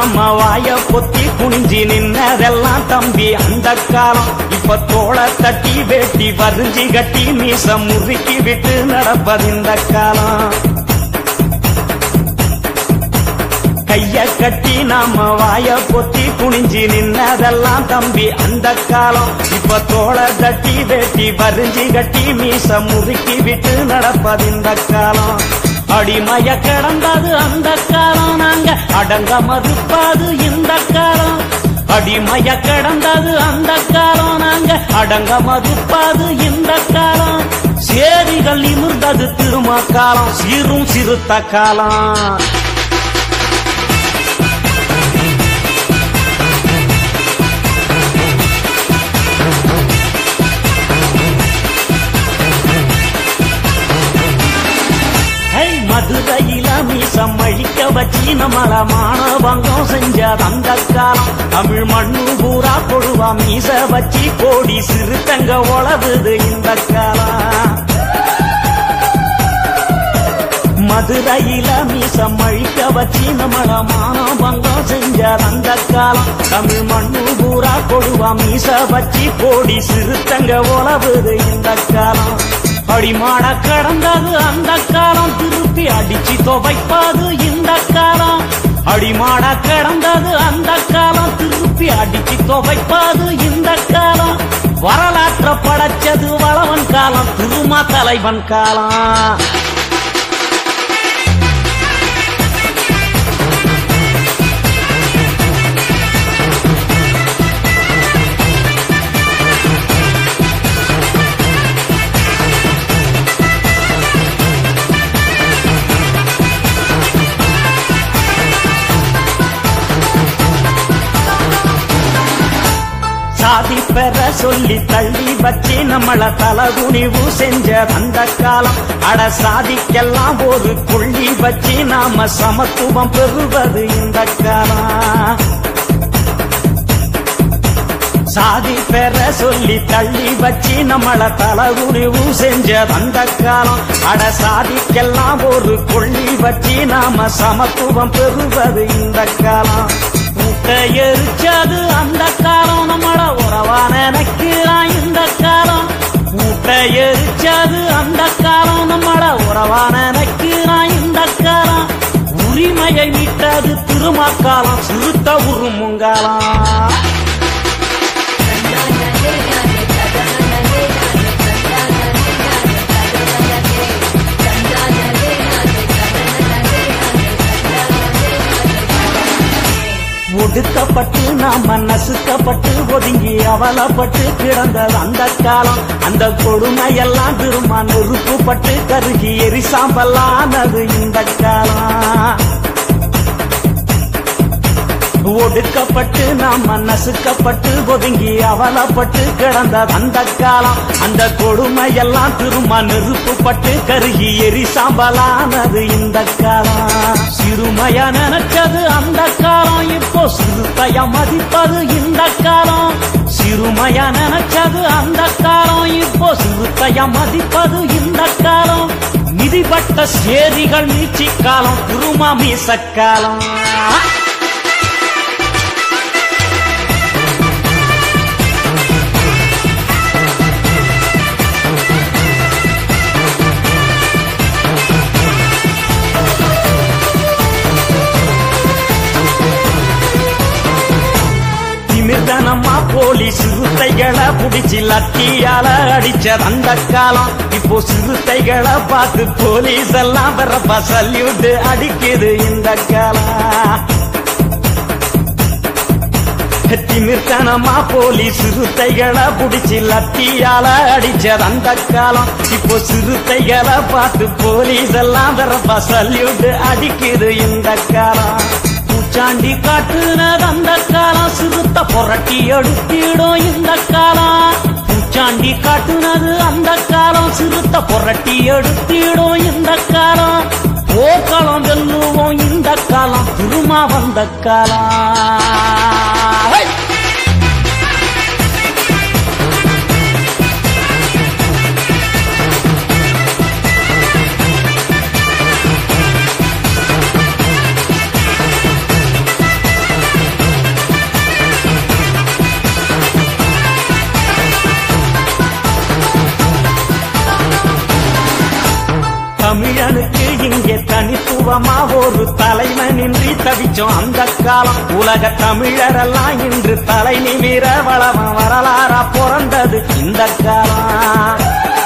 நாம வாய பொத்தி குனிஞ்சி நின்னதெல்லாம் தம்பி அந்த காலம் இப்ப தோள தட்டி வெட்டி வரிஞ்சி கட்டி மீச முறுக்கி விட்டு நடப்பது இந்த காலம் கைய கட்டி நாம வாய பொத்தி குனிஞ்சி நின்னதெல்லாம் தம்பி அந்த காலம் இப்ப தோள தட்டி வெட்டி வரிஞ்சி கட்டி மீச முறுக்கி விட்டு நடப்பது இந்த காலம் அடிமைய கிடந்தது அந்த காலம் நாங்க அடங்க மறுப்பது இந்த காலம் அடிமைய கிடந்தது அந்த காலம் நாங்க அடங்க மறுப்பது இந்த காலம் சேரிகள் நிமிர்ந்தது திரும்ப காலம் சீரும் சிறுத்த காலம் ஹை, மதுரையில மீசம் அழிக்க வச்சு நம்மள மானவங்கம் செஞ்ச அந்த காலம் தமிழ் மண்ணு பூரா கொழுவா மீச வச்சு கோடி சிறுத்தங்க உழவுது இந்த காலம் மதுரையில மீசம் அழிக்க வச்சு நம்மள மானவங்கம் செஞ்ச அந்த காலம் தமிழ் மண்ணு பூரா கொழுவா மீச வச்சு கோடி சிறுத்தங்க உழவுது இந்த காலம் அடிமாட கடந்தது அந்த காலம் திருப்பி அடிச்சு துவைப்பது இந்த காலம் அடிமாட கடந்தது அந்த காலம் திருப்பி அடிச்சு துவைப்பது இந்த காலம் வரலாற்ற படைச்சது வளவன் காலம் திருமா தலைவன் காலம் சாதி பெற சொல்லி தள்ளி வச்சு நம்மள தலகுனிவு செஞ்ச அந்த காலம் அட சாதிக்கெல்லாம் ஒரு புள்ளி வச்சு நாம சமத்துவம் பெறுவது இந்த காலம் சாதி பெற சொல்லி தள்ளி வச்சு நம்மள தலகுனிவு செஞ்ச அந்த காலம் அட சாதிக்கெல்லாம் ஒரு கொள்ளி வச்சு நாம சமத்துவம் பெறுவது இந்த காலம் கூட்ட எரிச்சது அந்த காலம் நம்மள உறவா நினைக்கிறான் இந்த காலம் கூட்ட எரிச்சது அந்த காலம் நம்மள உறவா நினைக்கிறான் இந்த காலம் உரிமையை மீட்டது திருமாக்காலம் சிறுத்த உருமுங்காலம் ஒடுக்கப்பட்டு நாம நசுக்கப்பட்டு ஒதுங்கி அவலப்பட்டு கிடந்த அந்த காலம் அந்த கொடுமையெல்லாம் திரும்ப நெருப்புப்பட்டு கருகி எரிசாம்பலானது இந்த காலம் ஒடுக்கப்பட்டு நாம நசுக்கப்பட்டு ஒதுங்கி அவலப்பட்டு கிடந்த அந்த காலம் அந்த கொடுமையெல்லாம் திரும்ப நெருப்புப்பட்டு கருகி எரி சாம்பலானது இந்த காலம் சிறுமையா நினைச்சது அந்த காலம் இப்போ சிறுத்தைய மதிப்பது இந்த காலம் சிறுமையா நினைச்சது அந்த காலம் இப்போ சிறுத்தைய மதிப்பது இந்த காலம் மிதிப்பட்ட சேரிகள் நீச்சி காலம் திருமா மீசக்காலம் திமிர்தனமா போலீஸ் சிறுத்தைகளை புடிச்சு லத்தியால அடிச்ச அந்த காலம் இப்போ சிறுத்தைகளை பார்த்து போலீஸ் எல்லாம் வரப்பா சல்யூட் அடிக்குது இந்த காலம் திமிர்த்தனமா போலீஸ் சிறுத்தைகளை புடிச்சு லத்தியால அடிச்ச அந்த காலம் இப்போ சிறுத்தைகளை பார்த்து போலீஸ் எல்லாம் வரப்பா சல்யூட் அடிக்குது இந்த காலம் பூச்சாண்டி காட்டுனது அந்த காலம் சிறுத்த புரட்டி எடுத்திடும் இந்த காலம் பூச்சாண்டி காட்டுனது அந்த காலம் சிறுத்த புரட்டி எடுத்திடும் இந்த காலம் போர்க்களம் வெல்லுவோம் இந்த காலம் திருமா வந்த காலம் ஹை! தனித்துவமா ஒரு தலைவனின்றி தவிச்சோம் அந்த காலம் உலக தமிழரெல்லாம் இன்று தலை நிமிர வளம வரலாறா பிறந்தது இந்த காலம்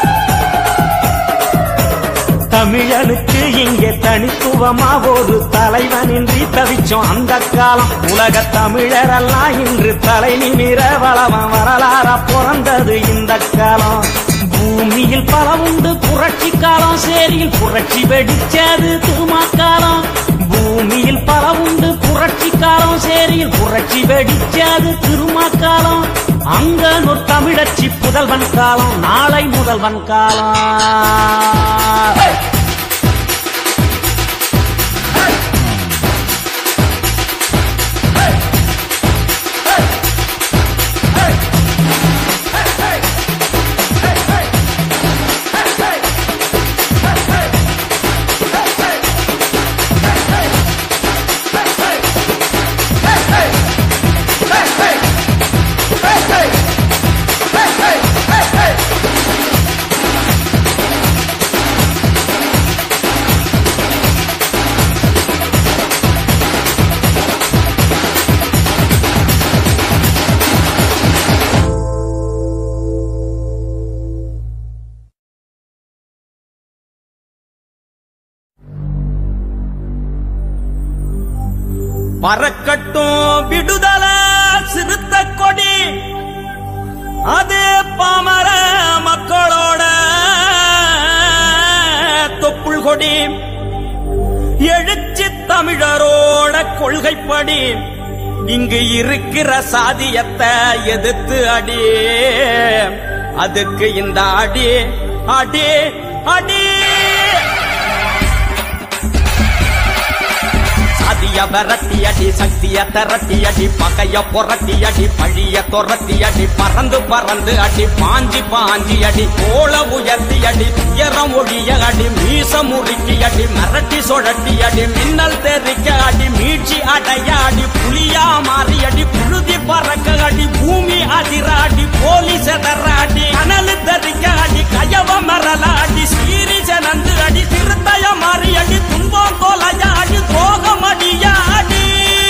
தமிழனுக்கு இங்கே தனித்துவமா ஒரு தலைவனின்றி தவிச்சோம் அந்த காலம் உலக தமிழரெல்லாம் இன்று தலை நிமிர வளம வரலாறா பிறந்தது இந்த காலம் பூமியில் பல உண்டு புரட்சி காலம் சேரியில் புரட்சி வெடிச்சது திருமாக்காலம் பூமியில் பல உண்டு புரட்சி காலம் சேரியில் புரட்சி வெடிச்சது திருமாக்காலம் அங்க ஒரு தமிழச்சி புதல்வன் காலம் நாளை முதல்வன் காலம் பறக்கட்டும் விடுதல சிறுத்த கொடி அது பாமர மக்களோட தொப்புள் கொடி எழுச்சி தமிழரோட கொள்கைப்படி இங்கு இருக்கிற சாதியத்தை எதிர்த்து அடி அதுக்கு இந்த அடி அடி அடி சாதிய விரட்டி அடி சக்திய திரட்டி அடி பகைய புரட்டி அடி பழிய துரத்தி அடி பறந்து பறந்து அடி பாஞ்சி பாஞ்சி அடி கோல உயர்த்தி அடி துயரம் ஒழிய அடி மீச முறுக்கி அடி மிரட்டி சுழட்டி அடி மின்னல் தெரிக்க அடி மீட்சி அடைய அடி புலியா மாறி அடி புழுதி பறக்க அடி பூமி அதிர அடி போலீஸ் எதற அடி கனல் தெரிக்க அடி கயவ மரல அடி சீரி ஜனந்து அடி திருத்தய மாறி அடி துன்பம் கொலைய அடி துரோகம் அடிய அடி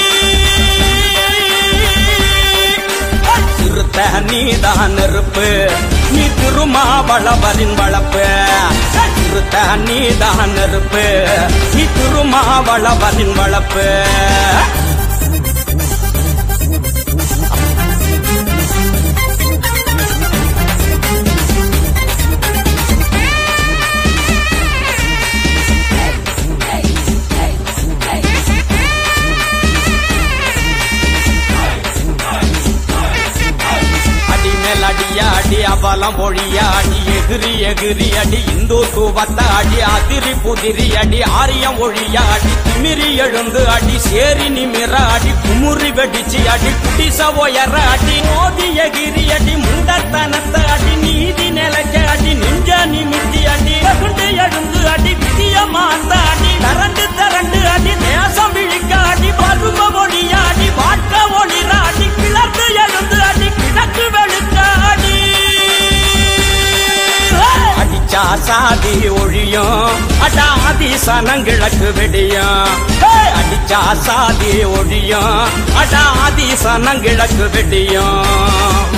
திருத்த நீதான் நெருப்பு நீ திருமாவளவரின் வளப்பு திருத்த நீதான் நெருப்பு நீ திருமாவளவரின் வளப்பு அடி மேல் அடிய அடி அவலம் பொழிய அடி எகிரி எகிரி அடி இந்துத்துவத்த அடி அதிரி புதிரி அடி ஆரியம் ஒழிய அடி திமிரி எழுந்து அடி சேரி நிமிர அடி குமுறி வெடிச்சு அடி குடிச உயர அடி மோதி எகிரி அடி முண்டத்தனத்த அடி நீதி நிலைக்க அடி நெஞ்ச நிமித்தி அடி வெகுண்டு எழுந்து அடி விதிய மாத்த அடி தரண்டு தரண்டு அடி தேசம் விழிக்க அடி பருவ ஒழிய அடி வாட்ட ஒளிர அடி கிளர்ந்து எழுந்து அடி கிழக்கு வெளுக்க அடி அடிச்சா சாதி ஒழியும் அடாதி சனங்கிழக்கு வெடியும் ஏய், அடிச்சா சாதி ஒழியும் அடாதி சனங்கிழக்கு வெடியும்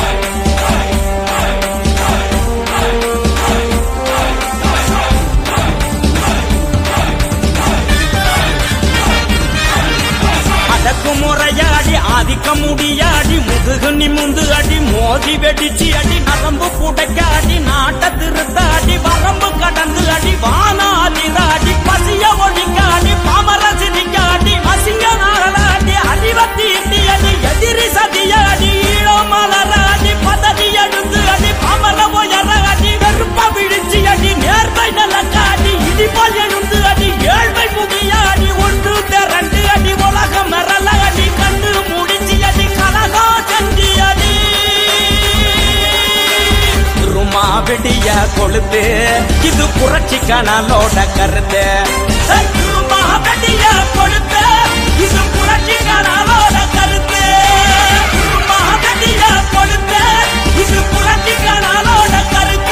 அடக்கு முறையாடி ஆதிக்க முடியாடி முதுகு நிமுந்து அடி மோதி வெடிச்சு அடி நரம்பு புடைக்க அடி நாட்ட திருத்த அடி வரம்பு கடந்து அடி வானாதிர அடி பசிய ஒழிக்க அடி பாமர சிரிக்க அடி அசிங்க நாரல அடி அறிவத்தி இண்டி அடி எதிரி சதிய அடி ஈழோ மலர அடி பதறி எழுந்து அடி பாமர உயர அடி வெறுப்ப விழிச்சு அடி நேர்மை நலக்க அடி இடிபால் எழுந்து அடி ஏழ்மை புதிய அடி ஒன்று திரண்டு அடி உலகம் மரல அடி கண்டு முடிச்சு அடி கலகா செண்டி அடி திருமா வெடிய கொழுத்து இது புரட்சி கனலோட கருத்து ஏய், திருமா வெடிய கொழுத்து இது புரட்சி கனலோட கருத்து திருமா வெடிய கொழுத்து இது புரட்சி கனலோட கருத்து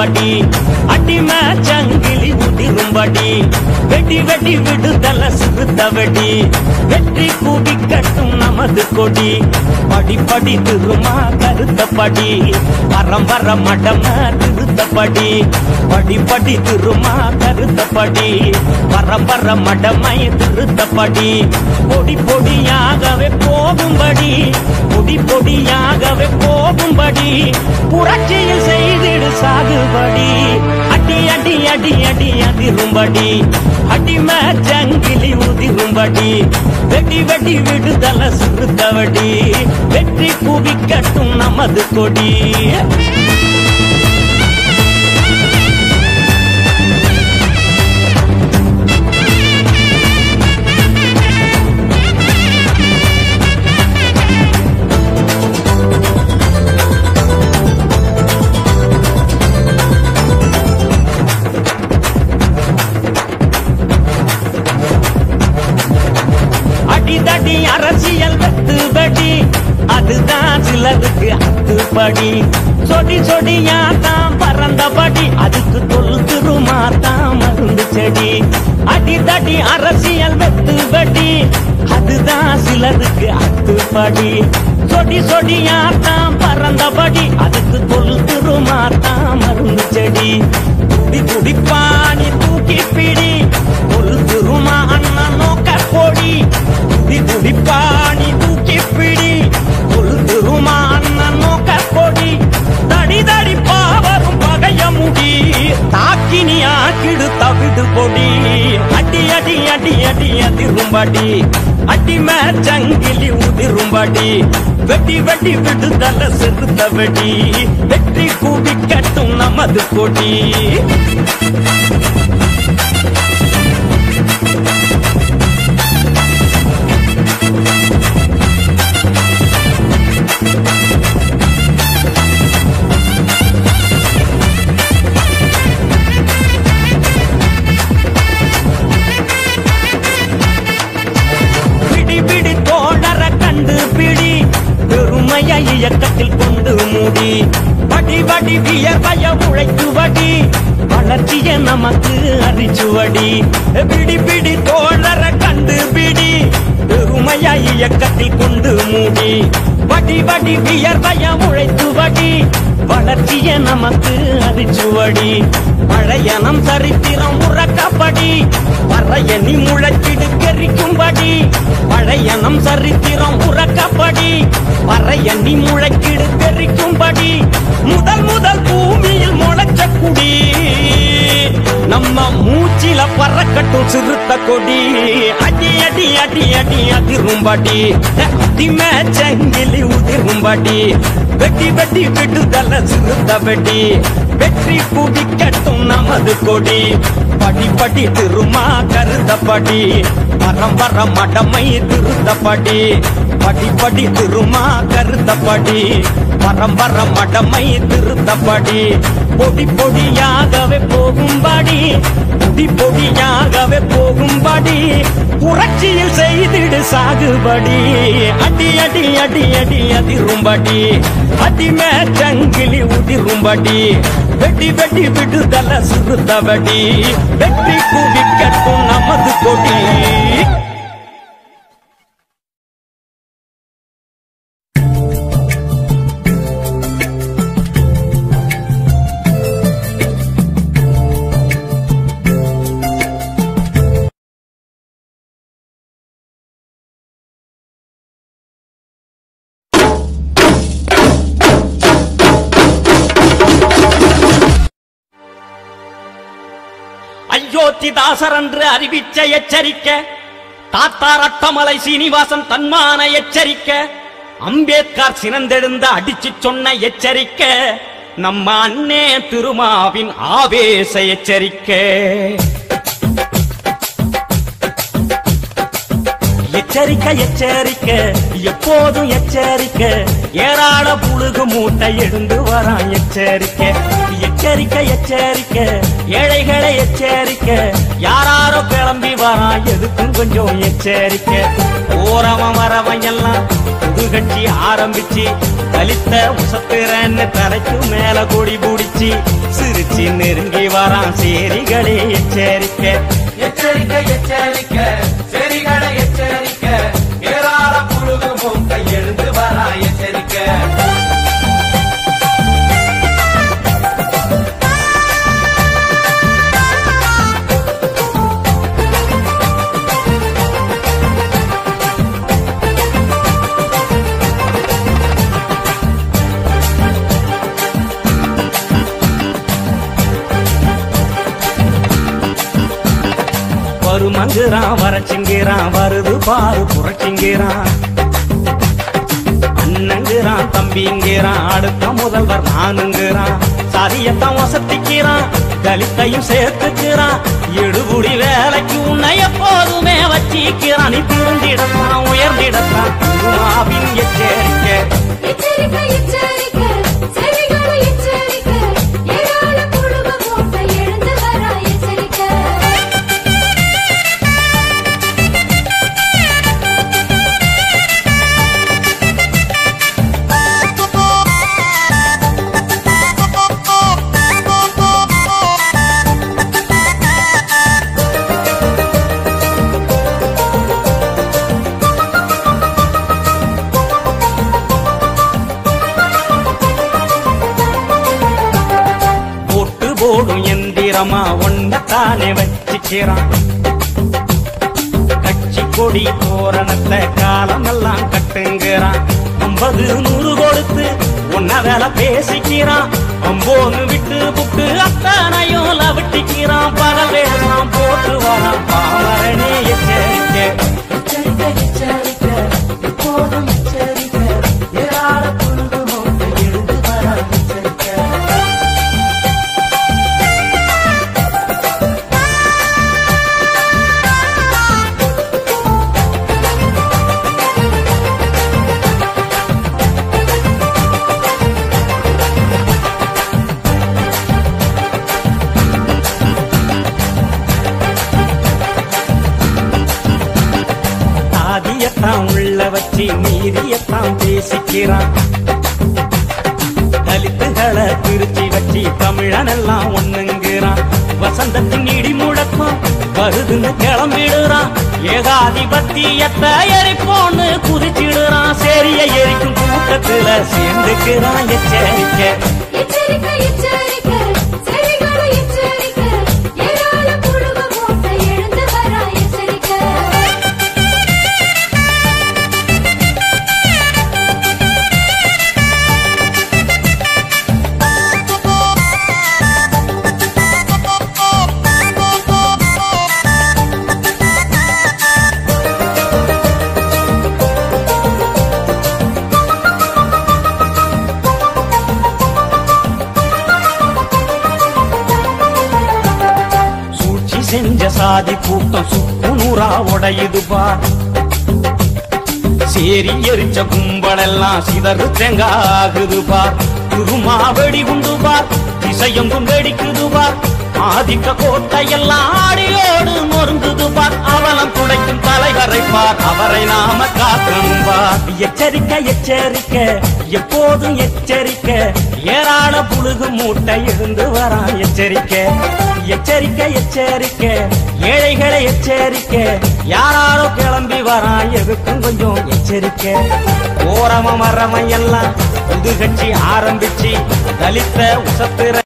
சாகுபடி அடிமை சங்கிலி உதிரும்படி வெடி வெடி விடுதல சிறுத்த வெடி வெற்றி கூவி கட்டும் நமது கொடி படி படி திருமா கருத்தப்படி வரம் வர மடம திருத்தப்படி படி படி திருமா கருத்தப்படி வரம் வர மடமை திருத்தப்படி பொடி பொடியாகவே போகும்படி பொடி பொடியாகவே போகும்படி புரட்சியில் செய்திடு சாகுபடி அடி அடி அடி அடி அதிரும்படி அடிமை ஜங்கிலி உதிரும்படி வெடி வெடி விடுதல சுருத்தவடி வெற்றி குவிக்கட்டும் நமது கொடி அடிதடி அரசியல் வெட்டுபடி அதுதான் சிலருக்கு அத்துப்படி சொடி சொடியா தான் பறந்தபடி அதுக்கு தொல்குருமா தான் மருந்து செடி அடிதடி அரசியல் வெட்டுபடி அதுதான் சிலருக்கு அத்துப்படி சொடி சொடியா தான் பறந்தபடி அதுக்கு தொல்குருமா தான் மருந்து செடி துடி துடிப்பானி தூக்கி பிடி தொல்குருமா அண்ணன் நோக்க போடி துடி துடிப்பானி தூக்கி பிடி தொல்குருமா அண்ணன் நோக்க போடி தடி தடி பாவரும் பகைய முடி தாக்கினி ஆக்கிடு தவிடு பொடி அடி அடி அடி அடி அதிரும்படி அடிமை சங்கிலி உதிரும்படி வெட்டி வெட்டி விடுதல செலுத்த வெடி வெற்றி கூவி கட்டும் நமது கொடி பிடி பிடி தோழர கண்டு பிடி பெருமைய இயக்கத்தில் கொண்டு மூடி படி படி வியர்வைய உழைத்து வடி வளர்ச்சிய நமக்கு அறிச்சுவடி பிடி பிடி தோழர கண்டு பிடி பெருமைய இயக்கத்தில் கொண்டு மூடி படி படி வியர்வைய உழைத்து வடி வளர்ச்சிய நமக்கு அறிச்சுவடி பழையனம் சரித்திரம் உறக்கப்படி பறையணி முழச்சிடு கெரிக்கும்படி பழையனம் சரித்திரம் உறக்கப்படி பறையணி முழக்கிடு கெரிக்கும்படி முதல் முதல் பூமியில் முளைச்ச குடி நம்ம மூச்சில பறக்கட்டும் சிறுத்த கொடி அடி அடி அடி அடி அதிரும்படி அதிமே சங்கிலி உதிரும்படி வெட்டி வெட்டி விடுதல சிறுத்த வெடி வெற்றி குவிக்கட்டும் நமது கொடி படி படி திருமா கருதப்படி பரம்பர மடமை திருத்தப்படி படி படி திருமா கருத்தப்படி பரம்பர மடமை திருத்தப்படி பொடி பொடியாகவே போகும்படி பொடி பொடியாகவே போகும்படி புரட்சியில் செய்திடு சாகுபடி அடி அடி அடி அடி அதிரும்படி அடிமே சங்கிலி உதிரும்படி வெட்டி வெட்டி விடுதல சிறுத்தவடி வெற்றி குவிக்கட்டும் நமது கொடி அயோத்திதாசர் என்று அறிவிச்ச எச்சரிக்க தாத்தா ரட்டமலை சீனிவாசன் தன்மான எச்சரிக்க அம்பேத்கர் சினந்தெழுந்த அடிச்சு சொன்ன எச்சரிக்க நம்ம அண்ணே திருமாவின் ஆவேச எச்சரிக்கை எச்சரிக்கை எச்சரிக்கை எப்போதும் எச்சரிக்கை ஏராள புழுகு மூட்டை எழுந்து வரான் எச்சரிக்கை எச்சரிக்கை எச்சரிக்கை ஏழைகளை எச்சரிக்கை யாராரோ கிளம்பி வரான் எதுக்கும் கொஞ்சம் எச்சரிக்கை ஓரவன் வரவன் எல்லாம் புது கட்சி ஆரம்பிச்சு தலித்த உசத்துறன்னு தலைக்கு மேல கொடி பிடிச்சி சிரிச்சு நெருங்கி வரான் சேரிகளே எச்சரிக்கை எச்சரிக்கை எச்சரிக்கை செடிகளை எச்சரிக்கை ஏராள புழுகு மூட்டை எழுந்து வரா எச்சரிக்கை வருமங்குறான் வரச்சிங்கிறான் வருது பாரு புரட்சிங்கிறான் அண்ணங்கிறான் தம்பிங்கிறான் அடுத்த முதல்வர் நானுங்கிறான் சரியத்தான் வசத்திக்கிறான் தலித்தையும் சேர்த்துக்கிறான் எடுபுடி வேலைக்கு உன்னை எப்போதுமே வச்சிக்கிறான் நீ திருந்திடத்தான் உயர்ந்திடத்தான் குருமாவின் எச்சரிக்கை எச்சரிக்கை எச்சரிக்கை செடிகளை எச்சரிக்கை ஏராள புழுகு மூட்டை எழுந்து வரா எச்சரிக்கை போட்டு போடும் எந்திரமா ஒன்னத்தானே வச்சுக்கிறான் கட்சி கொடி தோரணத்தை காலமெல்லாம் கட்டுங்கிறான் ஐம்பது நூறு கொடுத்து உன்ன வேலை பேசிக்கிறான் அம்போன்னு விட்டு புட்டு அத்தனையும் லவிட்டிக்கிறான் பல வேஷம் போட்டு வரான் பாமரனே எச்சரிக்கை எச்சரிக்கை எச்சரிக்கை எப்போதும் எச்சரிக்கை ஏராள புழுகு மூட்டை எழுந்து வரா எச்சரிக்கை ஆதியத்தான் உள்ள வச்சு மீதியத்தான் பேசிக்கிறான் தலித்துகளை பிரிச்சு வச்சு தமிழனெல்லாம் ஒண்ணுங்கிறான் வசந்தத்தின் இடி முழக்கம் வருதுன்னு கிளம்பிடுறான் ஏகாதிபத்தியத்தை எரிப்போன்னு குதிச்சிடுறான் சரிய எரிக்கும் கூட்டத்துல சேர்ந்துக்கிறான் எச்சரிக்கை எச்சரிக்கை எச்சரிக்கை செடிகளை எச்சரிக்கை ஏராள புழுகு மூட்டை எழுந்து வரா எச்சரிக்கை சூழ்ச்சி செஞ்ச சாதி கூட்டம் சுக்கு நூறா உடையுது பார் சேரி எரிச்ச கும்பலெல்லாம் சிதறு தேங்காகுது பார் குருமா வெடி உண்டு பார் திசையெங்கும் வெடிக்குது பார் ஆதிக்க கோட்டையெல்லாம் ஆடியோடு நொறுங்குது பார் அவலம் துடைக்கும் தலைவரை பார் அவரை நாம காக்கணும் பார் எச்சரிக்கை எச்சரிக்கை எப்போதும் எச்சரிக்கை ஏராள புழுகு மூட்டை இருந்து வரான் எச்சரிக்கை எச்சரிக்கை எச்சரிக்கை ஏழைகளை எச்சரிக்கை யாராரோ கிளம்பி வரான் எதுக்கும் கொஞ்சம் எச்சரிக்கை ஓரம மரம எல்லாம் புது கட்சி ஆரம்பிச்சு தலித்த உசத்துற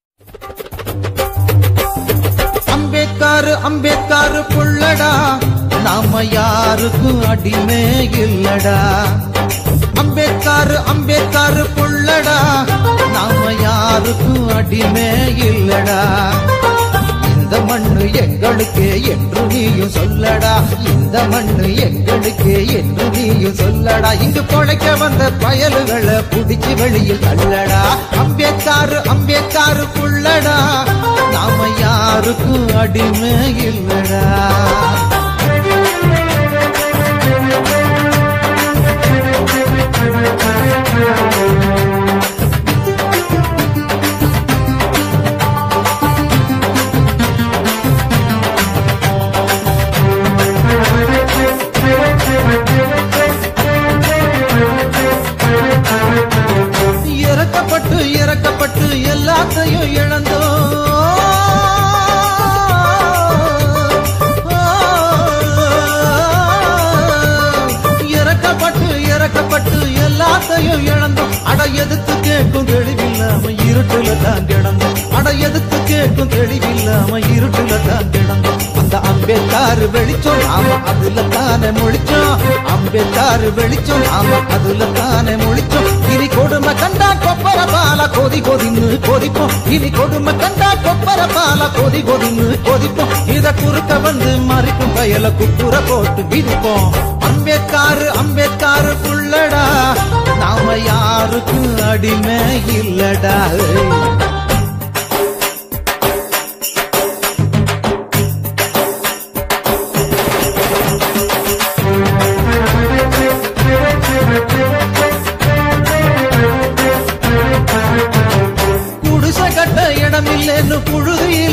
அம்பேத்கர் அம்பேத்கர் புள்ளடா நாம யாருக்கும் அடிமை இல்லடா அம்பேத்கர் அம்பேத்கர் புள்ளடா நாம யாருக்கும் அடிமை இல்லடா இந்த மண்ணு எங்களுக்கு என்று நீயும் சொல்லடா இந்த மண்ணு எங்களுக்கு என்று நீயும் சொல்லடா இங்கு பொழைக்க வந்த பயலுகளை புடிச்சு வெளியில் தள்ளடா அம்பேத்கர் அம்பேத்கர் புள்ளடா நாம யாருக்கும் அடிமை இல்லடா இறக்கப்பட்டு இறக்கப்பட்டு எல்லாத்தையும் இழந்தோம் இறக்கப்பட்டு இறக்கப்பட்டு எல்லாத்தையும் இழந்தோம் அட எதுக்கு கேட்கும் தெளிவில்லாம இருட்டுல தான் கிடந்தோம் அட எதுக்கு கேட்கும் தெளிவில்லாம இருட்டுல தான் கிடந்தோம் அந்த அம்பேத்கார் வெளிச்சம் நாம அதுல தானே முழிச்சோம் அம்பேத்கார் வெளிச்சம் நாம அதுல தானே முழிச்சோம் இனி கொடுமை கண்டா கொப்பர பால கொதி கொதின்னு கொதிப்போம் இனி கொடுமை கண்டா கொப்பர பால கொதி கொதின்னு கொதிப்போம் இத குறுக்க வந்து மறிக்கும் பயல குப்புற போட்டு விதிப்போம் அம்பேத்கார் அம்பேத்கார் புள்ளடா நாம யாருக்கும் அடிமை இல்லடா குடிசை கட்ட இடமில்லைன்னு புழுதியில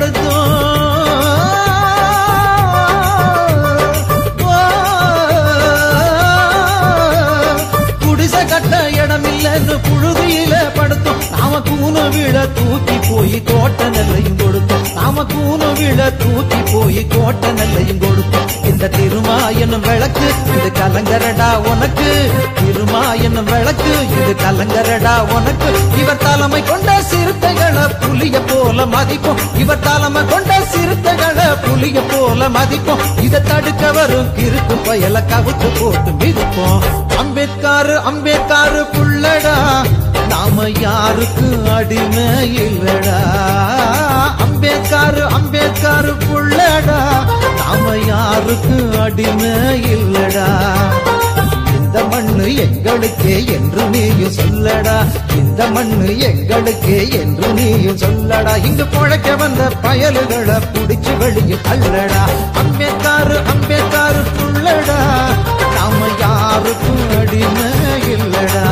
படுத்தோம் குடிசை கட்ட இடமில்லைன்னு புழுதியில படுத்தோம் நாம கூணு விழ தூக்கி போய் கோட்டை நெல்லையும் கொடுத்தோம் நாம கூணு விழ தூக்கி போய் கோட்டை நெல்லையும் கொடுத்தோம் இந்த திருமா என்னும் விளக்கு இது கலங்கரடா உனக்கு திருமா என்னும் விளக்கு இது கலங்கரடா உனக்கு இவர் தலைமை கொண்ட சிறுத்தைகளை புலிய போல மதிப்போம் இவர் தலைமை கொண்ட சிறுத்தைகளை புலிய போல மதிப்போம் இதை தடுக்க வரும் கிறுக்கு பயல கவுத்து போட்டு மிதிப்போம் அம்பேத்கார் அம்பேத்கார் புள்ளடா நாம யாருக்கு அடிமை இல்லடா அம்பேத்கார் அம்பேத்கார் புள்ளடா நாம யாருக்கு அடிமை இல்லடா இந்த மண்ணு எங்களுக்கே என்று நீயும் சொல்லடா இந்த மண்ணு எங்களுக்கே என்று நீயும் சொல்லடா இங்கு பொழைக்க வந்த பயலுகளை புடிச்சு வெளியே தள்ளடா அம்பேத்காரு அம்பேத்காரு புள்ளடா நாம யாருக்கும் அடிமை இல்லடா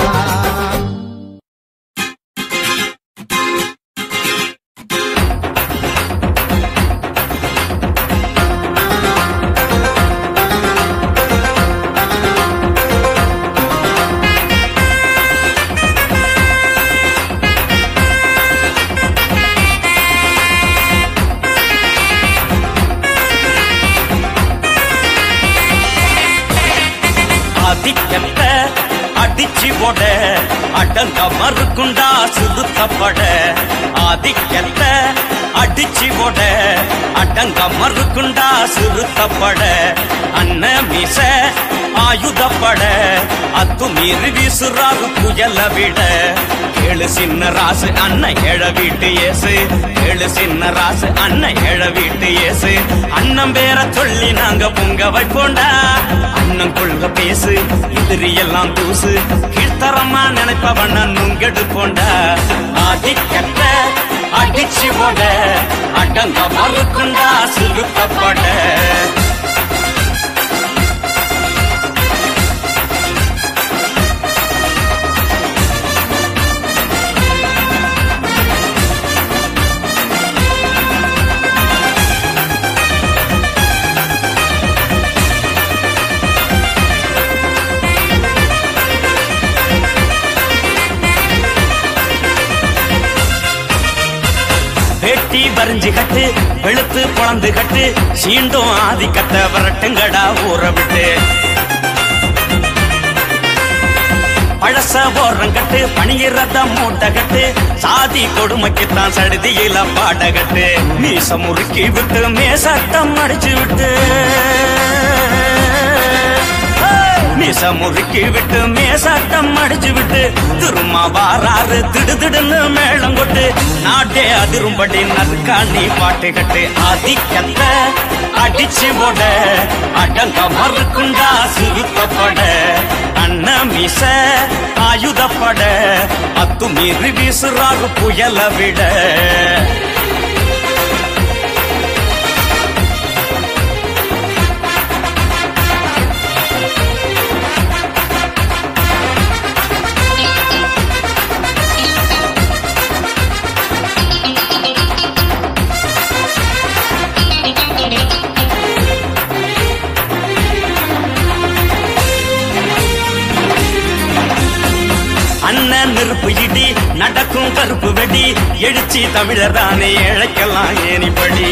ஆதிக்கத்தை அடிச்சு போட அடங்க மறுக்குண்டா சுருக்கப்பட ஆதிக்கத்தை அடிச்சு போட அடங்க மறுக்குண்டா சுருக்கப்பட அண்ண மீச ஆயுதப்பட அத்து மீறி வீசுறாரு புயல விட ஏழு சின்ன ராசு அண்ணன் எழ வீட்டு ஏசு ஏழு சின்ன ராசு அண்ணன் எழ வீட்டு ஏசு அண்ணன் பேர சொல்லி நாங்க பொங்க வைப்போண்டா அண்ணன் கொள்க பேசு எதிரி எல்லாம் தூசு கீழ்த்தரமா நினைப்பவன் நுங்கெடு போண்டா ஆதிக்கத்த அடிச்சு போட அடங்க மறுக்குண்டா சுருக்கப்பட வெட்டி வரிஞ்சு கட்டு வெளுத்து பொழந்து கட்டு சீண்டும் ஆதிக்கத்தை வரட்டுங்கடா ஊற விட்டு பழச ஓரம் கட்டு பணியிறத மூட்டை கட்டு சாதி கொடுமைக்குத்தான் சடுதியில பாடகட்டு மீச முறுக்கி விட்டு மேசட்டம் அடிச்சு விட்டு மீச முறுக்கி விட்டு மேசாட்டம் அடிச்சு விட்டு திரும்ப வாராறு திடுதிடுன்னு மேளம் கொட்டு நாட்டே அதிரும்படி நற்காண்டி பாட்டு கட்டு ஆதிக்கத்தை அடிச்சு போட அடங்க மறுக்குண்டா சுருக்கப்பட அண்ண மீச ஆயுதப்பட அத்து மீறி வீசுறாரு புயல விட அண்ணன் நெருப்பு இடி நடக்கும் கருப்பு வெடி எழுச்சி தமிழர் தானே இழைக்கலாம் ஏனிப்படி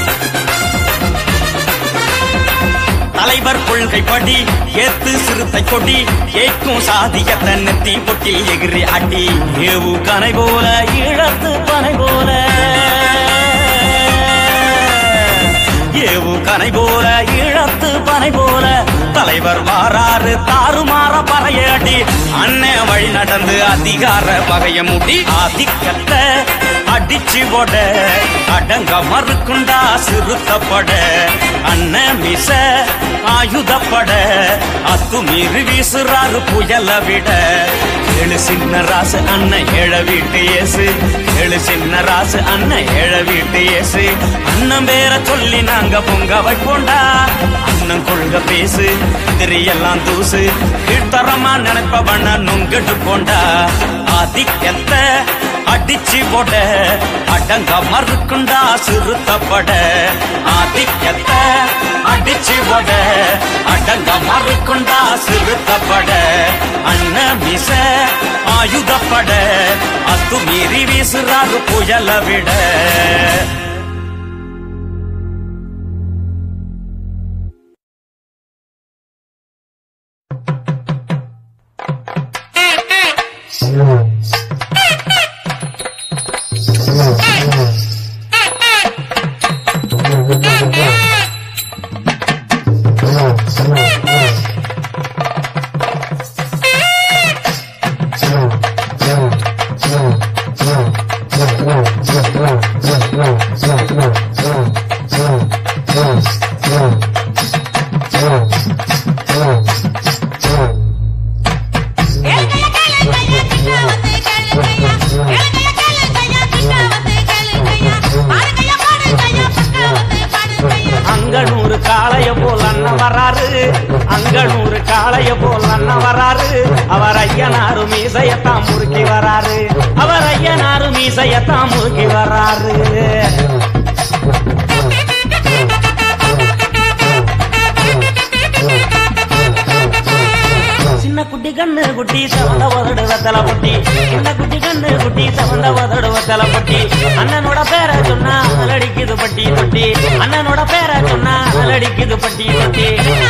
தலைவர் கொள்கைப்படி ஏத்து சிறுத்தை கொடி ஏக்கும் சாதியத்தை நெத்தி பொட்டில் எகிரி அடி ஏவு கனை போல இழத்து பனை போல ஏவு கனை போல இழத்து பனை போல தலைவர் வாராறு தாறுமாற பறையடி அண்ணன் வழி நடந்து அதிகார பகைய முடி ஆதிக்கத்தை அடிச்சு போட அடங்க மறுக்குண்டா சிறுத்தப்பட அண்ணன் மிச ஆயுதப்பட அத்துமீறி வீசுறாரு புயல விட ஏழு சின்ன ராசு அண்ணன் ஏழ வீட்டு ஏசு ஏழு சின்ன ராசு அண்ணன் ஏழ வீட்டு ஏசு அண்ணன் பேர சொல்லி நாங்க பொங்க வைப்போண்டா அண்ணன் கொள்க பேசு திரியெல்லாம் தூசு கீழ்த்தரமா நினைப்பவன நுங்கெட்டு போண்டா ஆதிக்கத்தை அடிச்சு போட அடங்க மறுக்குண்டா சிறுத்தப்பட ஆதிக்கத்தை அடிச்சு போட அடங்க மறுக்குண்டா சிறுத்தப்பட அண்ண மிச ஆயுதப்பட அத்து மீறி வீசுறாரு புயல விட அங்கனூறு காளைய போல் அண்ணன் வராரு அங்கனூறு காளைய போல் அண்ணன் வராரு அவர் ஐயனாரு மீசையத்தான் முறுக்கி வராரு அவர் ஐயனாரு மீசையத்தான் முறுக்கி வராரு சின்ன குட்டி கண்ணு குட்டி சவந்த உதடு வத்தல பொட்டி சின்ன குட்டி கண்ணு குட்டி சவந்த உதடு வத்தல பொட்டி அண்ணனோட பேரை சொன்னா அலடிக்குது பட்டி தொட்டி அண்ணனோட பேரை சொன்னா அலடிக்குது பட்டி தொட்டி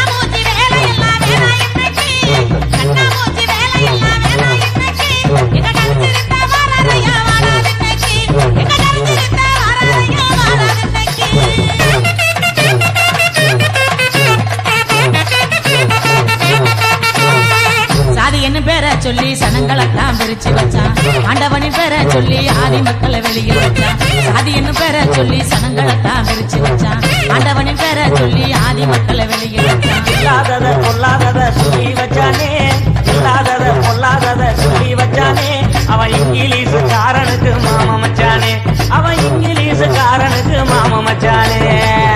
சாதி என்ன பேரை சொல்லி சனங்களெல்லாம் பிரிச்சு வச்சான் ஆண்டவனின் பேரை சொல்லி ஆதி மக்களை வெளியில் வச்சான் சாதி என்ன பேரை சொல்லி சனங்களெல்லாம் பிரிச்சு வச்சான் ஆண்டவனின் பேரை சொல்லி ஆதி மக்களை வெளியில் வச்சான் இல்லாதத பொல்லாதத சொல்லி வச்சானே இல்லாதத பொல்லாதத சொல்லி வச்சானே அவன் இங்கிலீஷ் காரனுக்கு மாம மச்சானே அவன் இங்கிலீஷ் காரனுக்கு மாம மச்சானே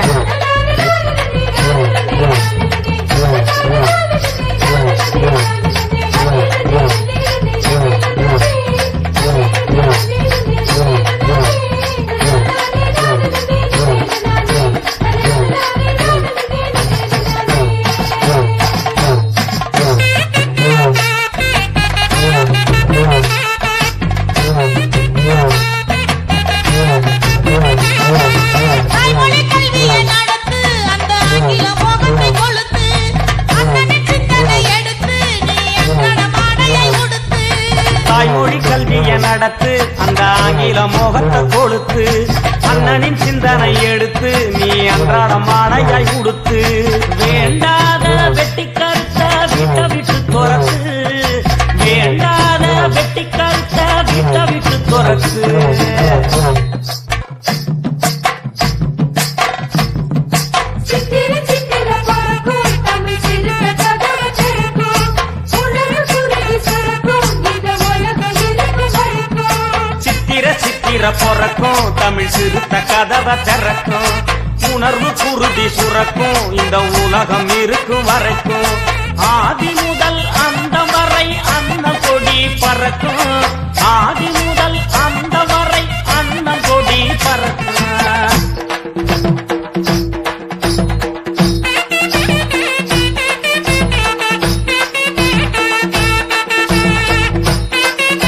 தாய்மொழி கல்வியை நடத்து அந்த ஆங்கில மோகத்தை கொளுத்து அண்ணனின் சிந்தனை எடுத்து நீ எங்கட மாடையை உடுத்து தாய்மொழி கல்வியை நடத்து அந்த ஆங்கில மோகத்தை கொளுத்து அண்ணனின் சிந்தனை எடுத்து நீ அன்றாட மாடையாய் உடுத்து வேண்டாத வெட்டி கருத்த வீட்டை விட்டு துரத்து வேண்டாத வெட்டி கருத்த வீட்டை விட்டு துரத்து சித்திர சித்திர பறக்கும் தமிழ் சிறுத்த கதவை திறக்கும் உணர்வு குருதி சுரக்கும் இந்த உலகம் இருக்கு மறக்கும் சித்திர சித்திர பொறக்கும் தமிழ் சிறுத்த கதவை திறக்கும் உணர்வு குருதி சுரக்கும் இந்த உலகம் இருக்கும் வரைக்கும் ஆதி முதல் அந்த வரை அந்த கொடி பறக்கும் ஆதி முதல் அந்த வரை அந்த கொடி பறக்கும் சித்திர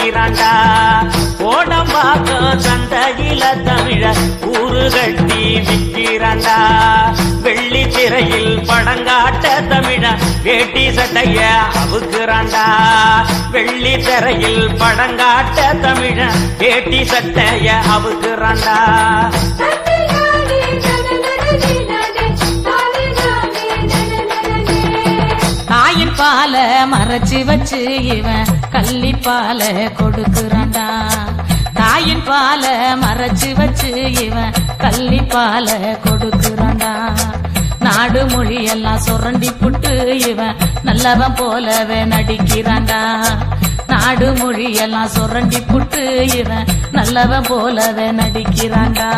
விக்கிறாண்டா கோடம்பாக்கம் சந்தையில தமிழ ஊரு கட்டி விக்கிறாண்டா வெள்ளி திரையில் படங்காட்ட தமிழ வேட்டி சட்டைய அவுக்குறாண்டா வெள்ளி திரையில் படங்காட்ட தமிழ வேட்டி சட்டைய அவுக்குறாண்டா தன்னினானே தனனனனினானே தானினானே தனனனனே தாயின் பால மறைச்சு வச்சு இவன் கள்ளிப்பால கொடுக்குறான்டா தாயின் பால மறைச்சு வச்சு இவன் கள்ளிப்பால கொடுக்குறான்டா நாடு மொழி எல்லாம் சுரண்டி புட்டு இவன் நல்லவன் போலவே நடிக்கிறான்டா நாடு மொழி எல்லாம் சுரண்டி புட்டு இவன் நல்லவன் போலவே நடிக்கிறான்டா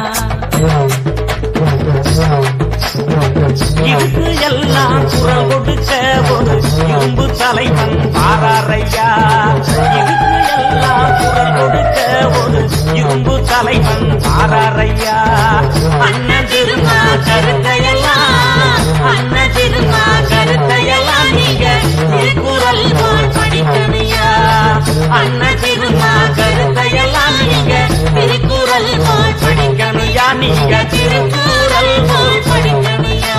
இதுக்கு எல்லாம் குரல் கொடுக்க ஒரு இரும்பு தலைவன் பாராரையா இதுக்கு எல்லாம் குரல் கொடுக்க ஒரு இரும்பு தலைவன் பாராரையா அண்ணன் திருமா கருத்தையெல்லாம் அண்ணன் திருமா கருத்தையெல்லாம் நீங்க திருக்குறள் போல் படிக்கணியா அண்ணன் திருமா கருத்தையெல்லாம் நீங்க திருக்குறள் போல் படிக்கணுயா நீங்க திருக்குறள் போல் படிக்கணுயா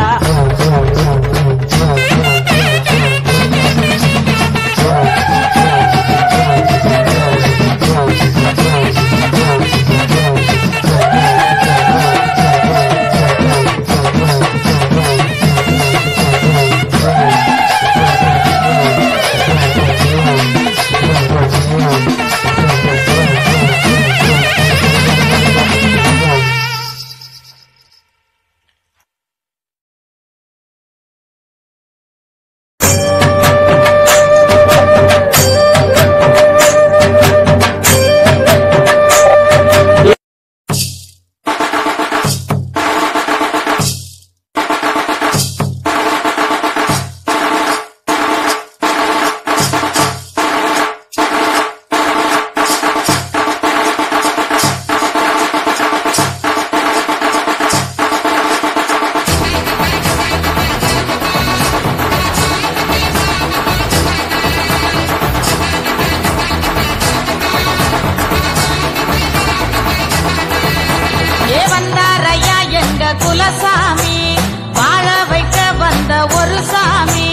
ஏ வந்தார் ஐயா எங்க குலசாமி வாழ வைக்க வந்த ஒரு சாமி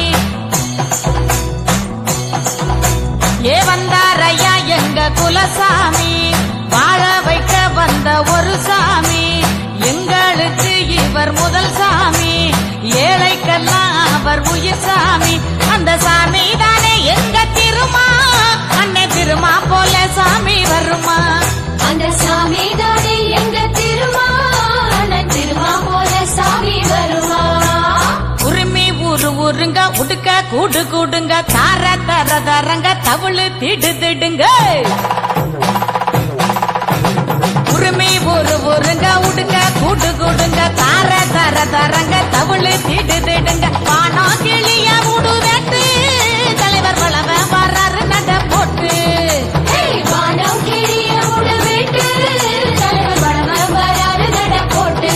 ஏ வந்தார் ஐயா எங்க குலசாமி வாழ வைக்க வந்த ஒரு சாமி எங்களுக்கு இவர் முதல் சாமி ஏழைக்கெல்லாம் அவர் உயிர் சாமி அந்த சாமி தானே எங்க திருமா அன்னை திருமா போல சாமி வருமா அந்த சாமி தானே எங்க திருமா அண்ணன் திருமா போல சாமி வருமா உரிமை ஊரு ஊருங்க உடுக்க கூடு கூடுங்க தார தர தரங்க தவிழு திடு திடுங்க உரிமை ஊரு ஊருங்க உடுக்க கூடு கூடுங்க தார தர தரங்க தவிழு திடு திடுங்க வானம் கிளிய உடுதட்டு தலைவர் வளவ வர்றாரு நட போட்டு ஏய், வானம் கிளிய உடவிட்டு தலைவர் வடமரம் வராரு நட போட்டு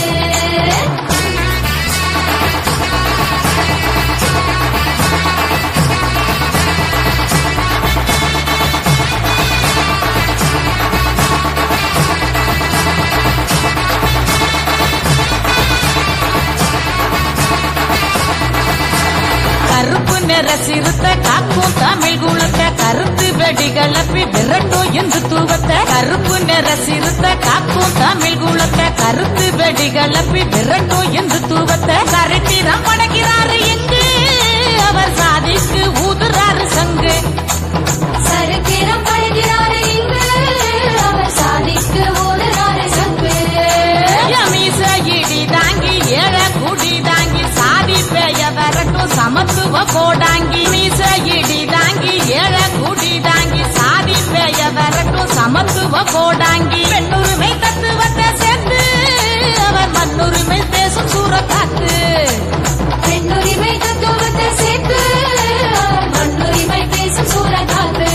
கருப்பு நிற சிறுத்தை காக்கும் தமிழ் குளத்தை கருத்து வெடி கலப்பி விரட்டும் இந்து தூவத்தை கருப்பு நிற சிறுத்தை காக்கும் தமிழ் குளத்தை கருத்து வெடி கலப்பி விரட்டும் இந்து தூவத்தை சரித்திரம் படைக்கிறாரு எங்கு அவர் சாதிக்கு ஊதுறாரு சங்கு சரித்திரம் படுகிறாரு இங்கு அவர் சாதிக்கு ஓடுறாரு சங்கு மீச இடி தாங்கி ஏழ குடி தாங்கி சாதி பேய விரட்டும் சமத்துவ கோடாங்கி மீச இடி தாங்கி ஏழ குடி தாங்கி சாதி பேய விரட்டும் சமத்துவ கோடாங்கி பெண்ணுரிமை தத்துவத்தை சேர்த்து அவர் மண்ணுரிமை பேசும் சூரக்காத்து பெண்ணுரிமை தத்துவத்தை சேர்த்து அவர் மண்ணுரிமை பேசும் சூரகாத்து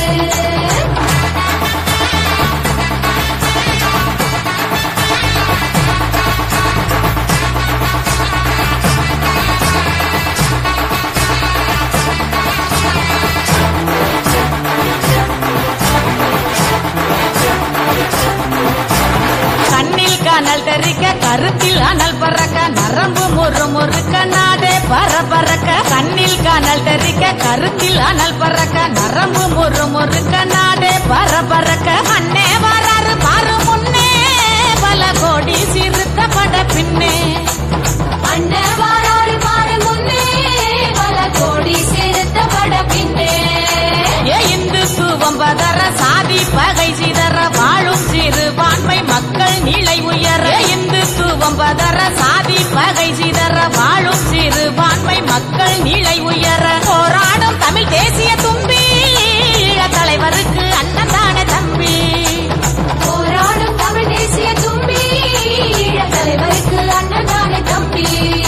கருத்தில் அனல் பறக்க நரம்பு முறு முறுக்க நாடே பர பறக்க கண்ணில் காணல் தெரிக்க கருத்தில் அனல் பறக்க நரம்பு முறு முறுக்க நாடே பர பறக்க அண்ணே வராரு பாரு முன்னே பல கோடி சிறுத்த பட பின்னே அண்ணன் வாராரு பாரு முன்னே பல கோடி சிறுத்த பட பின்னே ஏ இந்துத்துவம் பதற சாதி பகை சிதற வாழும் சிறுபான்மை மக்கள் நிலை உயர ஏ இந்துத்துவம் பதற சாதி பகை சிதற வாழும் சிறுபான்மை மக்கள் நிலை உயர போராடும் தமிழ் தேசிய தும்பி ஈழ தலைவருக்கு அண்ணன் தானே தம்பி போராடும் தமிழ் தேசிய தும்பி ஈழத் தலைவருக்கு அண்ணன் தானே தம்பி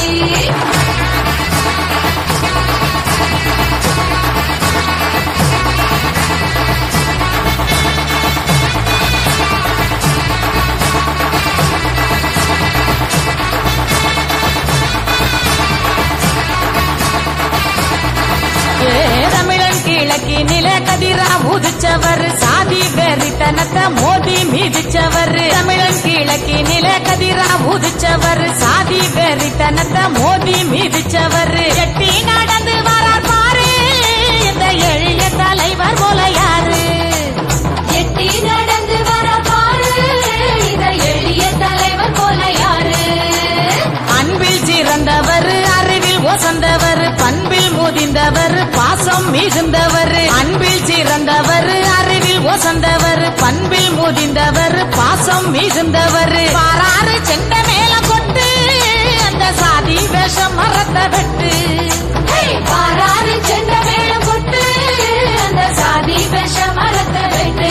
ஏ தமிழன் கிழக்கி நில கதிரா உதிச்சவர் சாதி வெறித்தனத்தை மோதி மிதிச்சவர் தமிழன் கிழக்கி நில கதிரா உதிச்சவர் சாதி வெறித்தனத்தை மோதி மிதிச்சவர் எட்டி நடந்து வரார் பாரு இந்த எளிய தலைவர் போல யாரு எட்டி நடந்து வர பாரு இந்த எளிய தலைவர் போல யாரு அன்பில் சிறந்தவர் அறிவில் ஒசந்தவர் பண்பில் முதிந்தவர் பாசம் மிகுந்தவர் அன்பில் சிறந்தவர் அறிவில் ஒசந்தவர் பண்பில் முதிந்தவர் பாசம் மிகுந்தவர் பாராறு செண்ட மேல கொட்டு அந்த சாதி வேஷம் மரத்த வெட்டு ஹேய், பாராறு சென்ற மேளம் கொட்டு அந்த சாதி விஷ மரத்த வெட்டு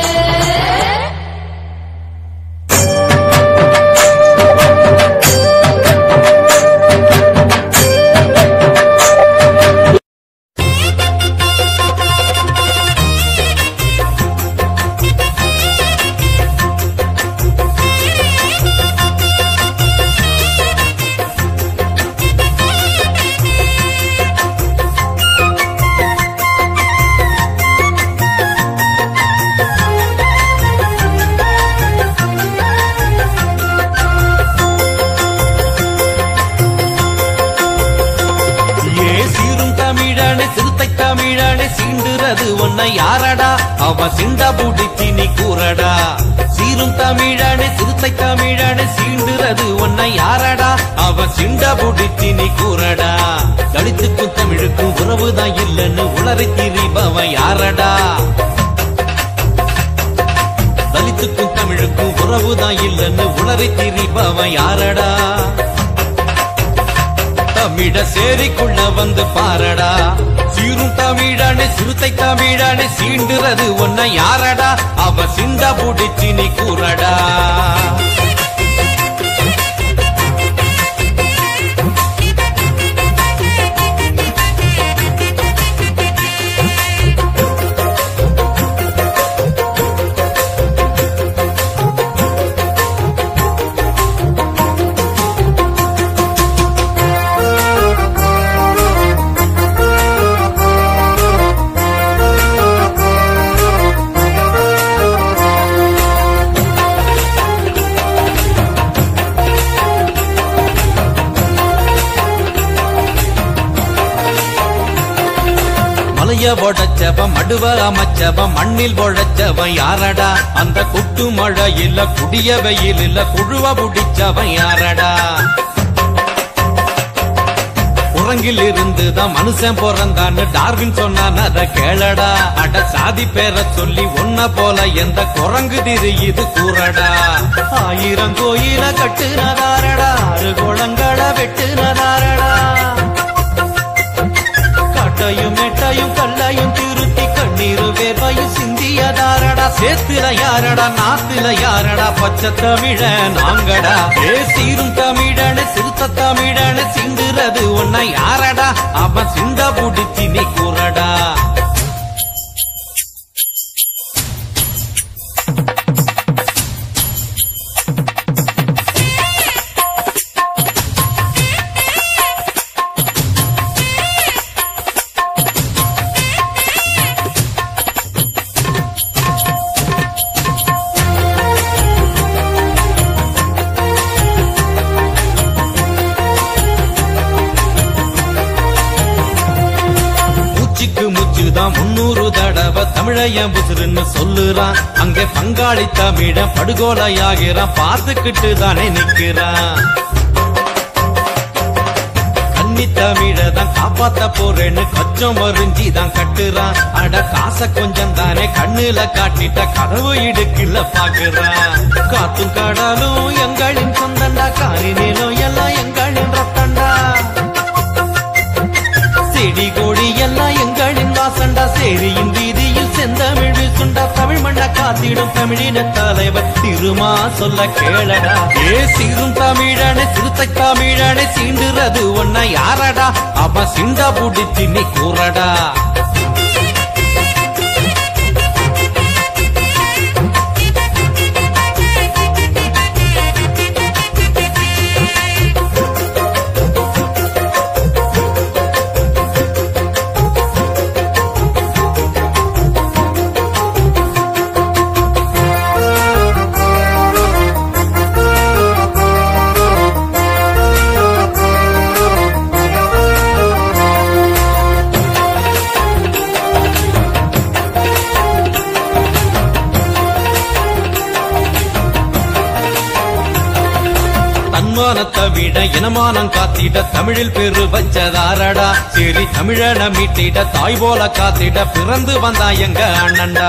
ஏ சீரும் தமிழனே சிறுத்தை தமிழனே சீண்டுறது உன்னை யாரடா அவ சிண்டா புடிச்சி நீ கூறடா சீரும் தமிழனே சிறுத்தை தமிழனே சீண்டுறது உன்னை யாரடா அவ சிண்டா புடிச்சி நீ கூறடா தலித்துக்கும் தமிழுக்கும் உறவுதான் இல்லைன்னு உளறி திரிபவன் யாரடா தலித்துக்கும் தமிழுக்கும் உறவுதான் இல்லைன்னு உளறி திரிபவன் யாரடா தமிழ சேரிக்குள்ள வந்து பாரடா சீரும் தமிழானே சிறுத்தை தமிழானே சீண்டுறது உன்னை யாரடா அவ சிண்டா புடிச்சு நீ கூறடா மலைய உடைச்சவன் மடுவ அமைச்சவன் மண்ணில் உழைச்சவன் யாரடா அந்த குட்டு மழை இல்ல குடிய வெயில் இல்ல குழுவ புடிச்சவன் யாரடா குரங்கில் இருந்துதான் மனுஷன் பிறந்தான்னு டார்வின் சொன்னான் அத கேளடா அட சாதி பேர சொல்லி ஒன்ன போல எந்த குரங்கு திரியுது கூறடா ஆயிரம் கோயில கட்டுனதாரடா ஆறு குளங்களை வெட்டுனதாரடா காட்டையும் மேட்டையும் கல்லையும் திருத்தி கண்ணீர் வேர்வையும் சிந்தியதாரடா சேத்துல யாரடா நாத்துல யாரடா பச்சை தமிழ நாங்கடா ஏ சீரும் தமிழனு சிறுத்த தமிழனு சிந்துறது உன்னை யாரடா அவன் சிந்த புடிச்சி நீ கூறடா தமிழையன் புசுருன்னு சொல்லுறான் அங்கே பங்காளி தமிழன் படுகொலையாகிறான் பார்த்துக்கிட்டு தானே நிக்கிறான் கன்னி தமிழ தான் காப்பாத்த போறேன்னு கச்சம் வரிஞ்சி தான் கட்டுறான் அட காசை கொஞ்சம் தானே கண்ணுல காட்டிட்ட கதவு இடுக்குல பாக்குறான் காத்தும் கடலும் எங்களின் சொந்தண்டா காரி நிலம் எல்லாம் எங்களின் ரத்தண்டா செடி கொடி எல்லாம் எங்களின் வாசண்டா சேரியின் வீதியில் செந்தமிழ் சுண்டா தமிழ் மண்ண காத்திடும் தமிழின தலைவர் திருமா சொல்ல கேளடா ஏ சீரும் தமிழனே சிறுத்தை தமிழனே சீண்டுறது ஒன்ன யாரடா அவன் சிண்டா புடிச்சு நீ கூறடா தன்மானத்தை விட இனமானம் காத்திட தமிழில் பெரு வச்சதாரடா சரி தமிழன மீட்டிட தாய் போல காத்திட பிறந்து வந்தா எங்க அண்ணன்டா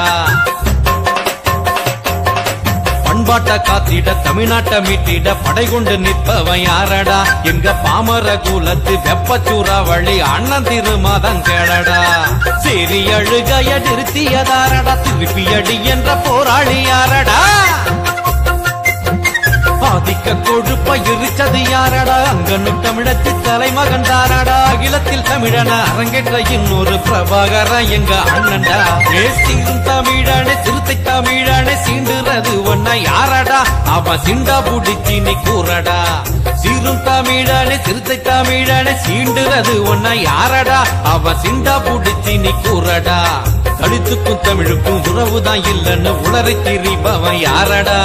பண்பாட்ட காத்திட தமிழ்நாட்டை மீட்டிட படை கொண்டு நிற்பவன் யாரடா எங்க பாமர குலத்து வெப்பச்சூறா வழி அண்ணன் திருமாதம் கேளடா சரி அழுகைய நிறுத்தியதாரடா திருப்பி அடி என்ற போராளி யாரடா ஆதிக்க கொழுப்ப எரிச்சது யாரடா அங்கனும் தமிழத்து தலைமகன் தாராடா அகிலத்தில் தமிழன அரங்கேற்ற இன்னொரு பிரபாகர எங்க அண்ணன்டா ஏசியும் தமிழனே சிறுத்தை தமிழனே சீண்டுறது ஒன்ன யாரடா அவன் சிண்டா புடிச்சி நீ கூறடா சீரும் தமிழனே சிறுத்தை தமிழனே சீண்டுறது ஒன்ன யாரடா அவன் சிண்டா புடிச்சி நீ கூறடா தலித்துக்கும் தமிழுக்கும் உறவுதான் இல்லைன்னு உளறி திரிபவன் யாரடா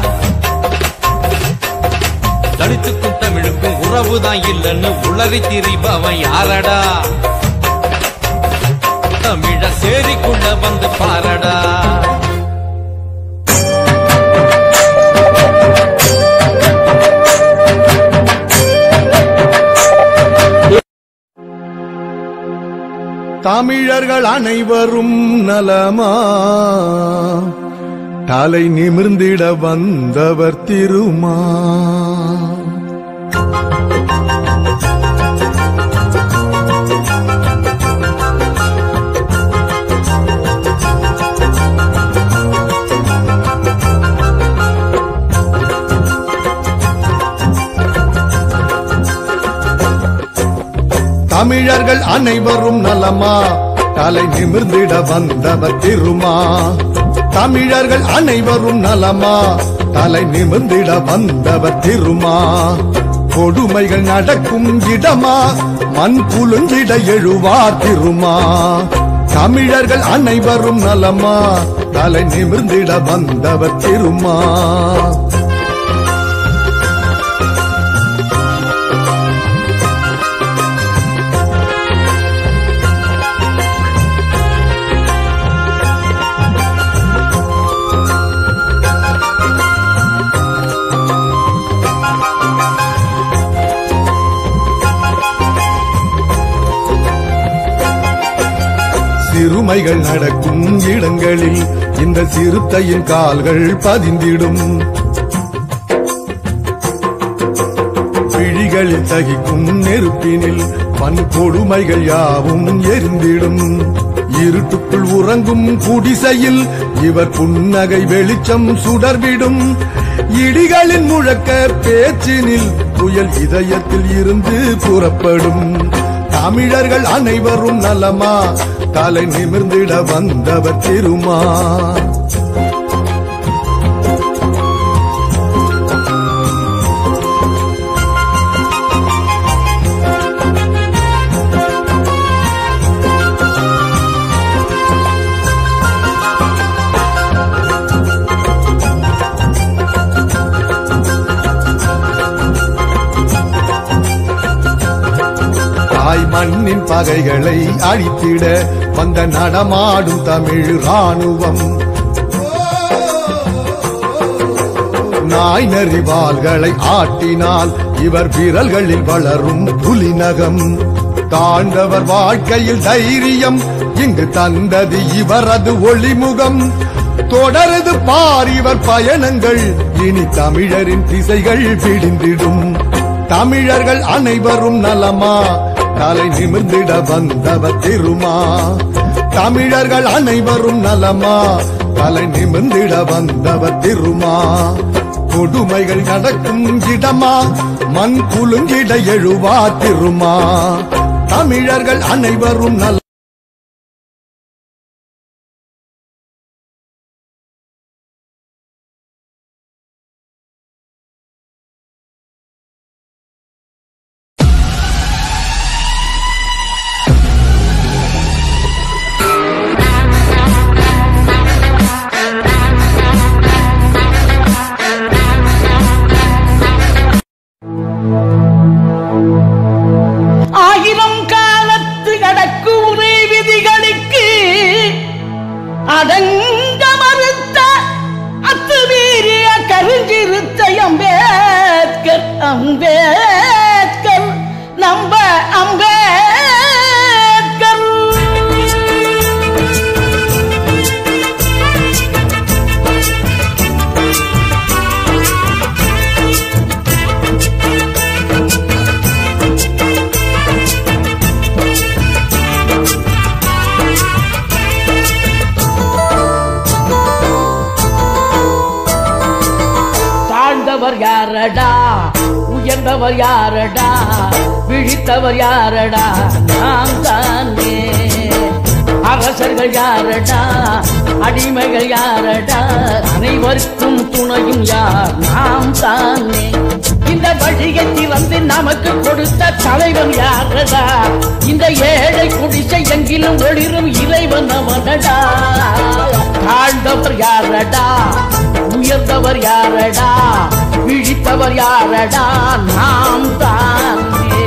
தலித்துக்கும் தமிழுக்கும் உறவுதான் இல்லைன்னு உளறி திரிபவன் யாரடா தமிழ சேரிக்குள்ள வந்து பாரடா தமிழர்கள் அனைவரும் நலமா தலை நிமிர்ந்திட வந்தவர் திருமா தமிழர்கள் அனைவரும் நலமா தலை நிமிர்ந்திட வந்தவர் திருமா தமிழர்கள் அனைவரும் நலமா தலை நிமிர்ந்திட வந்தவர் திருமா கொடுமைகள் நடக்கும் இடமா மண் குலுங்கிட எழுவார் திருமா தமிழர்கள் அனைவரும் நலமா தலை நிமிர்ந்திட வந்தவர் திருமா சிறுமைகள் நடக்கும் இடங்களில் இந்த சிறுத்தையின் கால்கள் பதிந்திடும் விழிகளில் தகிக்கும் நெருப்பினில் பன் கொடுமைகள் யாவும் எரிந்திடும் இருட்டுக்குள் உறங்கும் குடிசையில் இவர் புன்னகை வெளிச்சம் சுடர்விடும் இடிகளின் முழக்க பேச்சினில் புயல் இதயத்தில் இருந்து புறப்படும் தமிழர்கள் அனைவரும் நலமா தலை நிமிர்ந்திட வந்தவர் திருமா தாய் மண் மண்ணின் பகைகளை அழித்திட வந்த நடமாடும் தமிழ் ராணுவம் நாய் நெறிவாள்களை ஆட்டினால் இவர் விரல்களில் வளரும் புலிநகம் தாண்டவர் வாழ்க்கையில் தைரியம் இங்கு தந்தது இவரது ஒளிமுகம் தொடருது பார் இவர் பயணங்கள் இனி தமிழரின் திசைகள் விடிந்திடும் தமிழர்கள் அனைவரும் நலமா தலை நிமிர்ந்திட வந்தவர் திருமா தமிழர்கள் அனைவரும் நலமா தலை நிமிர்ந்திட வந்தவர் திருமா கொடுமைகள் நடக்கும் இடமா மண் குலுங்கிட எழுவா திருமா தமிழர்கள் அனைவரும் நல ஆயிரம் காலத்து நடக்கு உரை விதிகளுக்கு அடங்க மறுத்த அத்துமீறிய கருஞ்சிருத்த அம்பேத்கர் அம்பேத்கர் நம்ப அம்பேத்கர் தாழ்ந்தவர் யாரடா உயர்ந்தவர் யாரடா விழித்தவர் யாரடா நாம் தானே அரசர்கள் யாரடா அடிமைகள் யாரடா அனைவருக்கும் துணையும் யார் நாம் தானே இந்த வழியை திறந்து நமக்கு கொடுத்த தலைவன் யாரடா இந்த ஏழை குடிசை எங்கிலும் ஒளிரும் இறைவன் அவனடா தாழ்ந்தவர் யாரடா உயர்ந்தவர் யாரடா விழித்தவர் யாரடா நாம் தானே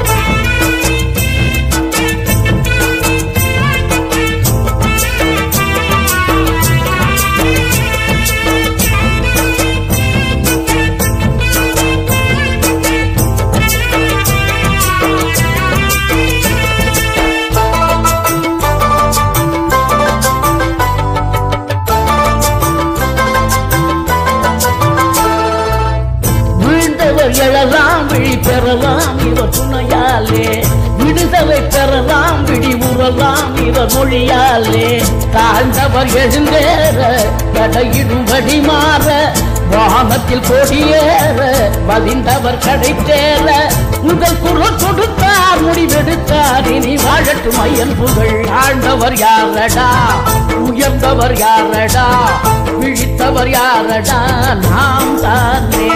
வீழ்ந்தவர் எழலாம் விழி பெறலாம் இவர் துணையாலே விடுதலை பெறலாம் விடி உறலாம் இவர் மொழியாலே தாழ்ந்தவர் எழுந்தேற கடையிடும் வழி மாற வானத்தில் கொடியேற வலிந்தவர் கடை தேர முதல் குரல் கொடுத்தார் முடிவெடுத்தார் இனி வாழட்டும் ஐயன் புகழ் ஆழ்ந்தவர் யாரடா உயர்ந்தவர் யாரடா விழித்தவர் யாரடா நாம் தானே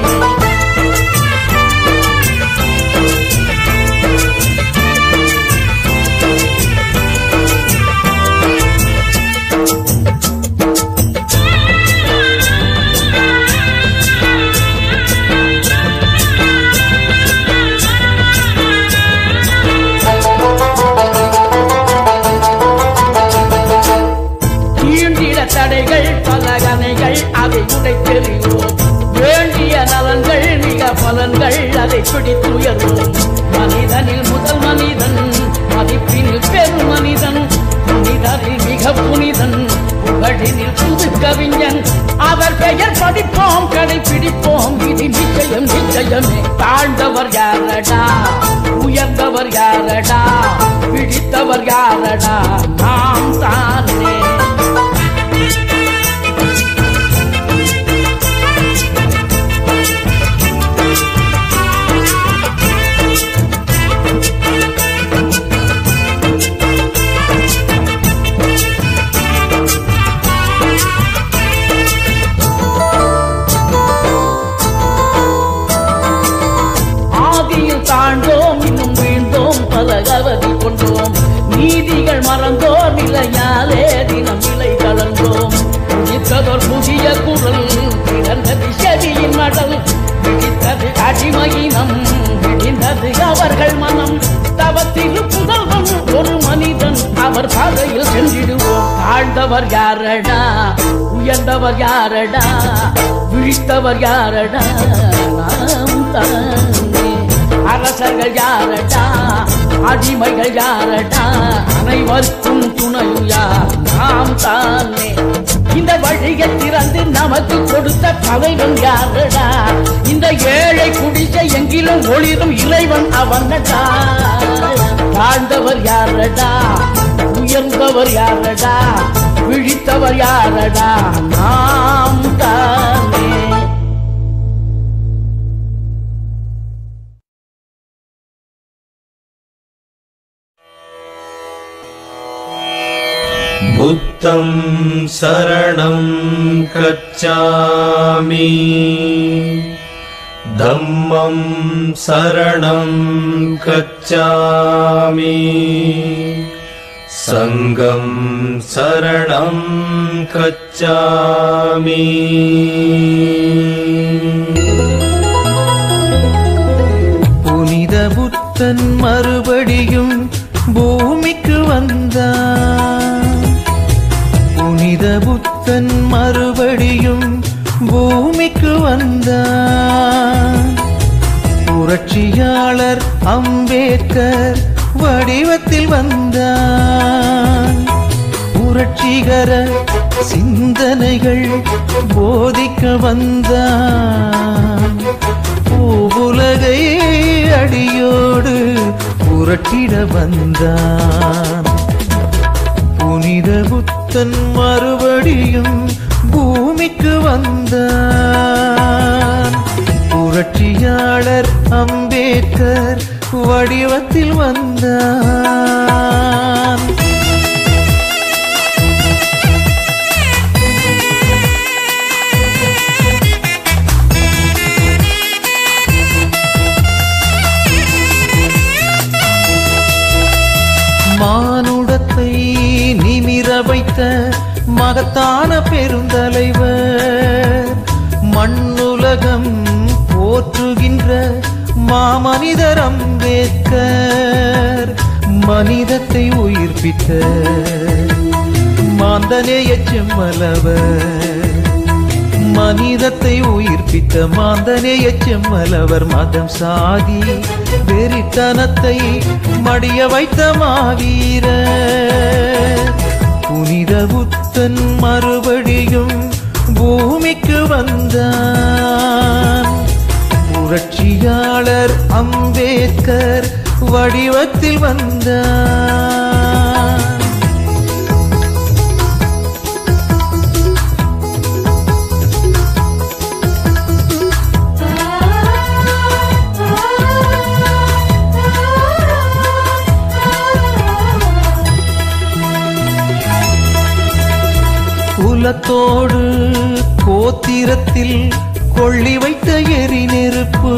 தீண்டிட தடைகள் பல கனைகள் அதை உடைத்தெறிவோம் வேண்டிய நலன்கள் மிக பலன்கள் அதை பிடித்துயர்வோம் மனிதனில் முதல் மனிதன் மதிப்பினில் பெரும் மனிதன் புனிதரில் மிக புனிதன் புகழினில் புது கவிஞன் அவர் பெயர் படிப்போம் கடைபிடிப்போம் இது நிச்சயம் நிச்சயமே தாழ்ந்தவர் யாரடா உயர்ந்தவர் யாரடா பிடித்தவர் யாரடா நாம் தானே ஆதியில் தாண்டோம் இன்னும் வீழ்ந்தோம் பல கவதி கொண்டோம் நீதிகள் மறந்தோம் நிலையாலே தினம் நிலை கலந்தோம் உதித்ததோர் புதிய குரல் பிறந்தது செடியின் மடல் பிடித்தது அடிமையினம் விடிந்த அறிந்தது அவர்கள் மனம் தவத்திரு புதல்வன் ஒரு மனிதன் அவர் பாதையில் சென்றிடுவோம் தாழ்ந்தவர் யாரடா உயர்ந்தவர் யாரடா விழித்தவர் யாரடா நாம் தானே அரசர்கள் யாரடா அடிமைகள் யாரடா அனைவருக்கும் துணையும் யார் நாம் தானே இந்த வழியை திறந்து நமக்கு கொடுத்த பகைவன் யாரடா இந்த ஏழை குடிசை எங்கிலும் ஒளிரும் இறைவன் அவனடா தாழ்ந்தவர் யாரடா உயர்ந்தவர் யாரடா விழித்தவர் யாரடா நாம் தானே बुद्धं शरणं गच्छामि धम्मं शरणं गच्छामि सङ्गं शरणं गच्छामि புனித புத்தன் மறுபடியும் பூமிக்கு வந்தான் புனித புத்தன் மறுபடியும் பூமிக்கு வந்தான் புரட்சியாளர் அம்பேத்கர் வடிவத்தில் வந்தான் புரட்சிகர சிந்தனைகள் போதிக்க வந்தான் பூவுலகை அடியோடு புரட்டிட வந்தான் புனித புத்தன் மறுபடியும் பூமிக்கு வந்தான் புரட்சியாளர் அம்பேத்கர் வடிவத்தில் வந்தான் மானுடத்தை நிமிர வைத்த மகத்தான பெருந்தலைவர் மண்ணுலகம் போற்றுகின்ற மாமனிதர் அம்பேத்கர் மனிதத்தை உயிர்ப்பித்த மாந்தனேய செம்மலவர் மனிதத்தை உயிர்ப்பித்த மாந்தனேய செம்மலவர் மதம் சாதி வெறித்தனத்தை மடிய வைத்த மாவீர புனித புத்தன் மறுபடியும் பூமிக்கு வந்தான் புரட்சியாளர் அம்பேத்கர் வடிவத்தில் வந்தான் குலத்தோடு கோத்திரத்தில் கொள்ளி வைத்த எரி நெருப்பு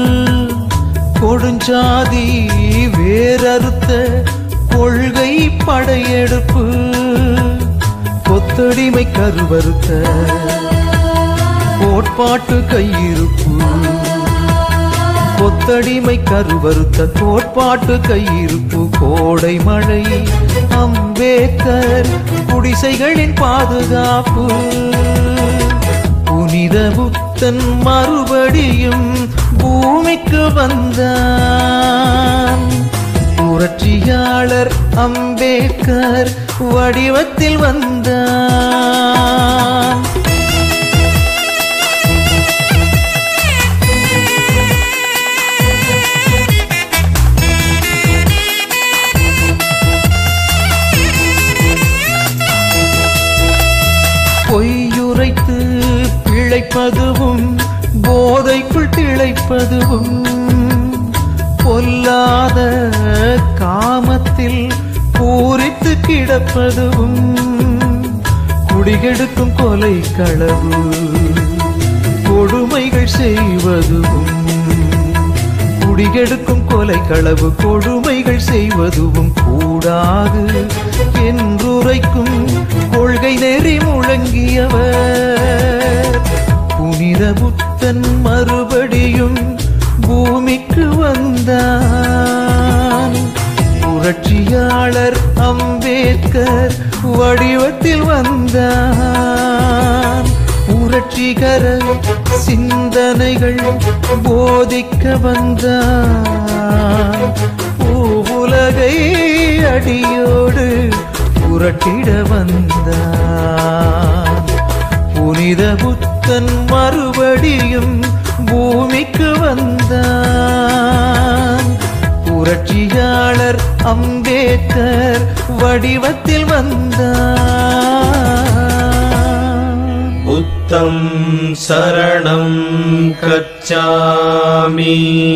கொடுஞ்சாதி வேறறுத்த கொள்கை படையெடுப்பு கொத்தடிமை கருவறுத்த கோட்பாட்டு கையிருப்பு கொத்தடிமை கருவறுத்த கோட்பாட்டு கையிருப்பு கோடை மழை அம்பேத்கர் குடிசைகளின் பாதுகாப்பு புனித புத்தன் மறுபடியும் பூமிக்கு வந்தான் புரட்சியாளர் அம்பேத்கர் வடிவத்தில் வந்தான் பொய்யுரைத்து பிழைப்பதுவும் போதைக்குள் திளைப்பதுவும் பொல்லாத காமத்தில் பூரித்து கிடப்பதுவும் குடிகெடுக்கும் கொலை களவு கொடுமைகள் செய்வதுவும் குடிகெடுக்கும் கொலை களவு கொடுமைகள் செய்வதுவும் கூடாது என்றுரைக்கும் கொள்கை நெறி முழங்கியவர் புனித புத்தன் மறுபடியும் பூமிக்கு வந்த வடிவத்தில் வந்தான் புரட்சிகர சிந்தனைகள் போதிக்க வந்தான் பூவுலகை அடியோடு புரட்டிட வந்தான் புனித புத்தன் மறுபடியும் பூமிக்கு வந்தான் புரட்சியாளர் அம்பேத்கர் வடிவத்தில் வந்தான் புத்தம் சரணம் கச்சாமி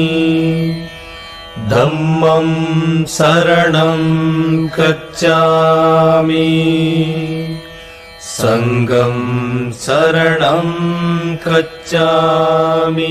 தம்மம் சரணம் கச்சாமி சங்கம் சரணம் கச்சாமி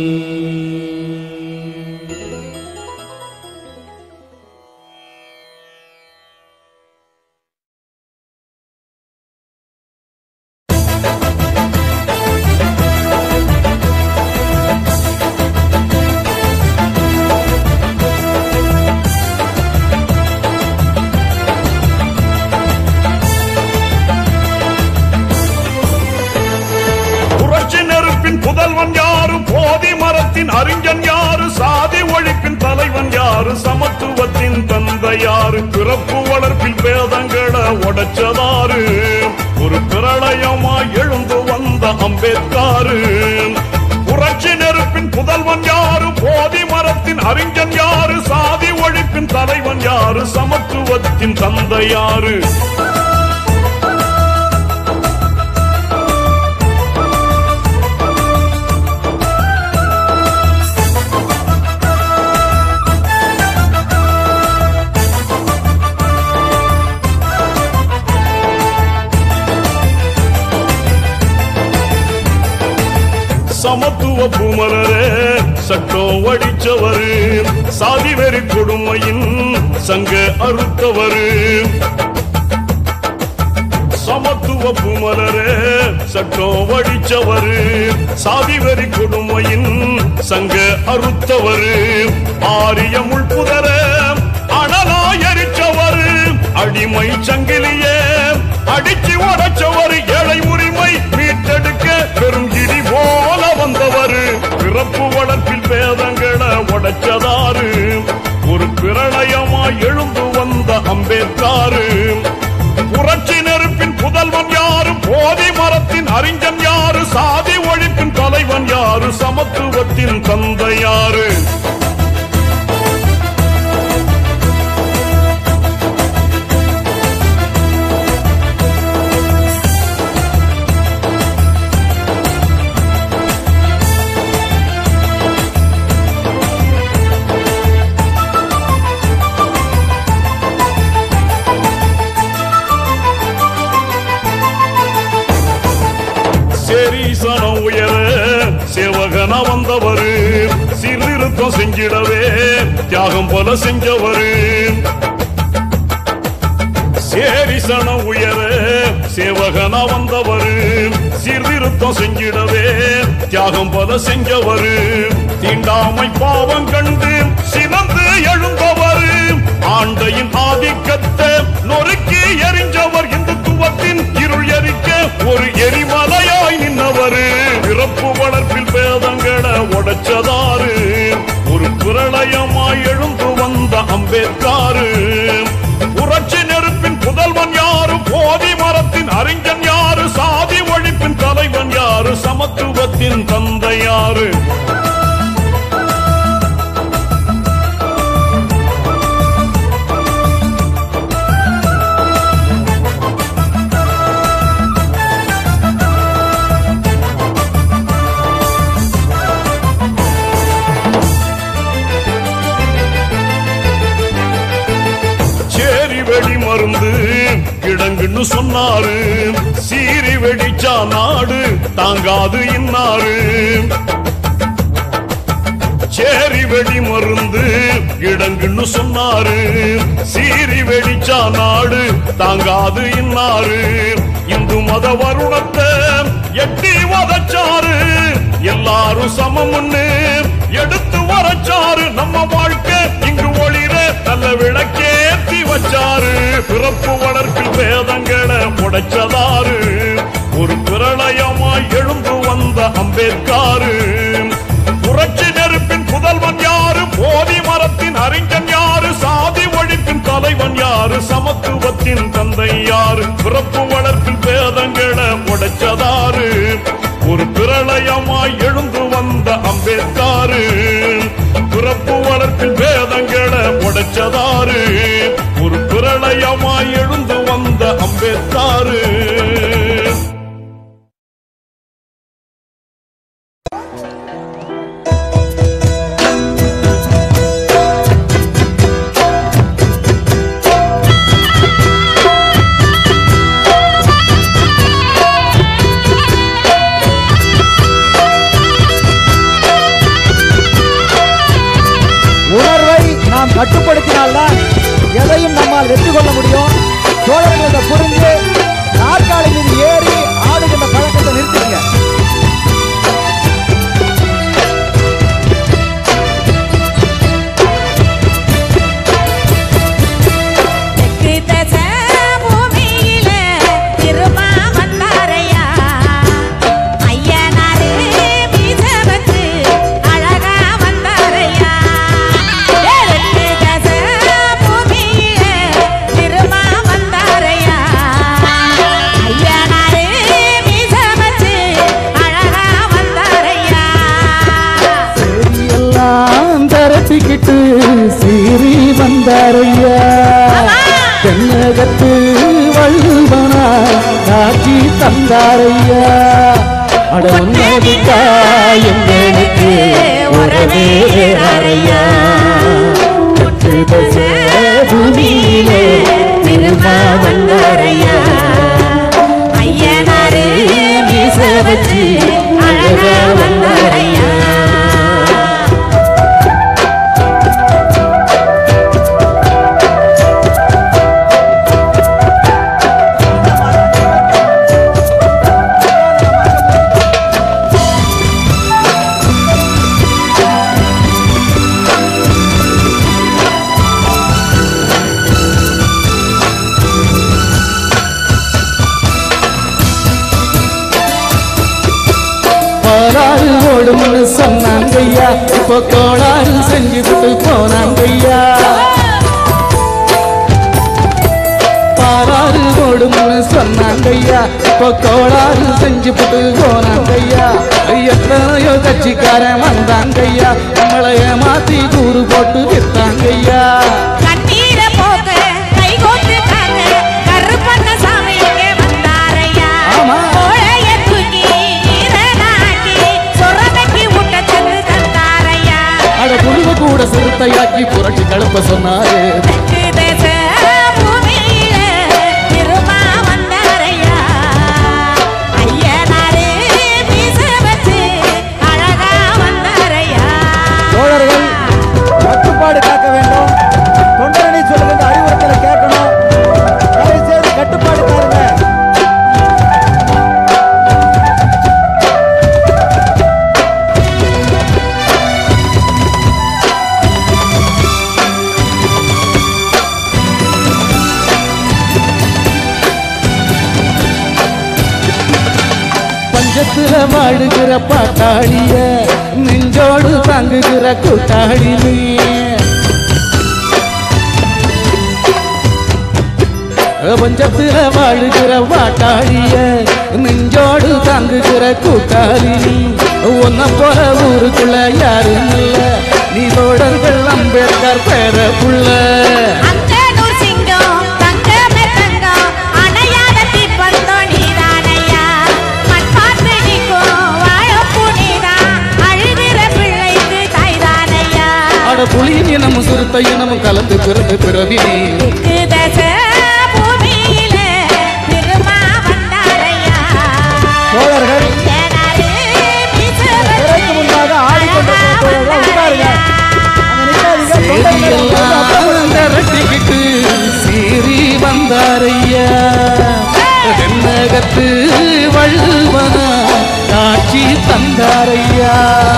புரட்சி நெருப்பின் புதல்வன் யாரு போதி மரத்தின் அறிஞன் யாரு சாதி ஒழிப்பின் தலைவன் யாரு சமத்துவத்தின் தந்தை யாரு பிறப்பு வளர்ப்பில் வேதங்களை உடைச்சதாரு ஒரு பிரளயமா எழுந்து வந்த அம்பேத்காரு புரட்சி நெருப்பின் புதல்வன் யாரு போதி மரத்தின் அறிஞன் யாரு சாதி ஒழிப்பின் தலைவன் யாரு சமத்துவத்தின் தந்தை யாரு சமத்துவ பூமலரே சட்டம் வடிச்சவரு சாதி வெறி கொடுமையின் சங்க அறுத்தவரு சமத்துவ பூமலரே சட்டம் வடிச்சவரு சாதி வெறி கொடுமையின் சங்க அறுத்தவரு ஆரிய முள்புதர அனலா எரிச்சவரு அடிமை சங்கிலியே அடிச்சு உடைச்சவரு ஏழை உரிமை மீட்டெடுக்க பெரும் இடி போல வந்தவரு பிறப்பு வளர்ப்பில் வேதங்களை உடைச்சதாரு ஒரு பிரளயமாய் எழுந்து வந்த அம்பேத்காரு புரட்சி நெருப்பின் புதல்வன் யாரு போதி மரத்தின் அறிஞன் யாரு சாதி ஒழிப்பின் தலைவன் யாரு சமத்துவத்தின் தந்தை யாரு சேரீசனம் உயர சேவகனா வந்தவரு சீர்திருத்தம் செஞ்சிடவே தியாகம் போல செஞ்சவரு சேரிசனம் உயர சேவகனா வந்தவரு சீர்திருத்தம் செஞ்சிடவே தியாகம் போல செஞ்சவரு தீண்டாமை பாவம் கண்டு சினந்து எழுந்தவரு ஆண்டையின் ஆதிக்கத்தை நொறுக்கி எரிஞ்சவர் இந்துத்துவத்தின் இருள் எரிக்க ஒரு எரிமலையாய் நின்னவரு பிறப்பு வளர்ப்பில் வேதங்களை உடைச்சதாரு ஒரு பிரளயமாய் எழுந்து வந்த அம்பேத்காரு புரட்சி நெருப்பின் புதல்வன் யாரு போதி மரத்தின் அறிஞன் யாரு சாதி ஒழிப்பின் தலைவன் யாரு சமத்துவத்தின் தந்தை யாரு சேரி வெடி மருந்து கிடங்குன்னு சொன்னாரு சீரி வெடிச்சா நாடு தாங்காது இன்னாரு சேரி வெடி மருந்து கிடங்குன்னு சொன்னாரு சீரி வெடிச்சா நாடு தாங்காது இன்னாரு இந்து மத வருணத்தை எட்டி வதச்சாரு எல்லாரும் சமம்னு எடுத்து வரச்சாரு நம்ம வாழ்க்கை இங்கு ஒளிர நல்ல விளக்கேத்தி வச்சாரு பிறப்பு வளர்ப்பில் வேதங்களை உடைச்சதாரு ஒரு பிரளயமாய் எழுந்து வந்த அம்பேத்காரு புரட்சி நெருப்பின் புதல்வன் யாரு போதி மரத்தின் அறிஞன் யாரு சாதி ஒழிப்பின் தலைவன் யாரு சமத்துவத்தின் தந்தை யாரு பிறப்பு வளர்ப்பில் பேதங்களை உடைச்சதாரு ஒரு பிரளயமாய் எழுந்து வந்த அம்பேத்காரு பிறப்பு வளர்ப்பில் பேதங்களை உடைச்சதாரு ஒரு பிரளயமாய் எழுந்து வந்த அம்பேத்காரு உணர்வை நாம் கட்டுப்படுத்தினால்தான் எதையும் நம்மால் வெற்றி கொள்ள முடியும் சோழர்கள் இதை புரிஞ்சு நாற்காலி மீது ஏறி ஆடுகின்ற பழக்கத்தை நிறுத்திங்க தெற்கு தச பூமியில திருமா வந்தாரையா ஐயனாரு மீச வச்சு அழகா வந்தாரையா தெற்கு தச பூமியில திருமா வந்தாரையா ஐயனாரு மீச வச்சு அழகா வந்தாரையா எல்லாம் தரப்பிக்கிட்டு சீறி வந்தாரையா தென்னகத்து வள்ளுவனா காட்சி தந்தாரையா அட உன்னதுக்கா எங்களுக்கு உறவே அறையா பூமியிலே திரும்ப வந்தாரையா ஐயனாரு மீச வச்சு அழகா வந்தாரையா பாலாறு ஓடும்னு சொன்னாங்கய்யா இப்போ கோளாறு செஞ்சுட்டு போனாங்கய்யா பாலாறு ஓடும்னு சொன்னாங்கய்யா இப்போ கோளாறு செஞ்சுட்டு போனாங்கய்யா எத்தனையோ கட்சிக்காரன் வந்தாங்கய்யா நம்மளை ஏமாத்தி கூறு போட்டு வித்தாங்கய்யா கண்ணீர போக்க கை கோத்துட்டாங்க கருப்பண்ண சாமி இங்கே வந்தாரையா ஆமா. கோழைய தூக்கி ஈரனாக்கி சொரமைக்கு ஊட்ட சென்று தந்தாரையா அட குழுவ கூட சிறுத்தையாக்கி புரட்சி கழுப்ப சொன்னாரு தெற்கு தேச பூமியில திருமா வந்தாரையா ஐயனாரே மீச வச்சு அழகா வந்தாரையா தோழர்கள் கட்டுப்பாடு காக்க வேண்டும் தொண்டரணி சொல்லுகின்ற அறிவுறுத்தலை கேட்கணும் தயவு செய்து கட்டுப்பாடு காருங்க பஞ்சத்துல வாழுகிற பாட்டாளிய நெஞ்சோடு தாங்குகிற கூட்டாளி நீ பஞ்சத்துல வாழுகிற பாட்டாளிய நெஞ்சோடு தாங்குகிற கூட்டாளி நீ உன்ன போல ஊருக்குள்ள யாரும் இல்ல நீ தோழர்கள் அம்பேத்கர் பேர புள்ள அங்கனூர் சிங்கம் தங்கமே தங்கம் அணையாத தீப்பந்தோ நீதானையா மண் பார்த்து நிற்கும் வாழப்பூ நீதான் அழுகிற பிள்ளைக்கு தாய்தானையா அட புலியின் இனமும் சிறுத்தை இனமும் கலந்து பிறந்து பிறவினே தெற்கு தச பூமியில திருமா வந்தாரையா தோழர்கள் ஐயனாரே மீச வச்சு திரைக்கு முன்பாக ஆடிக்கொண்டிருக்கிற தோழர்கள் உட்காருங்க அங்க நிக்காதீங்க எல்லாம் திரட்டிக்கிட்டு சீறி வந்தாரையா தென்னகத்து வள்ளுவனா காட்சி தந்தாரையா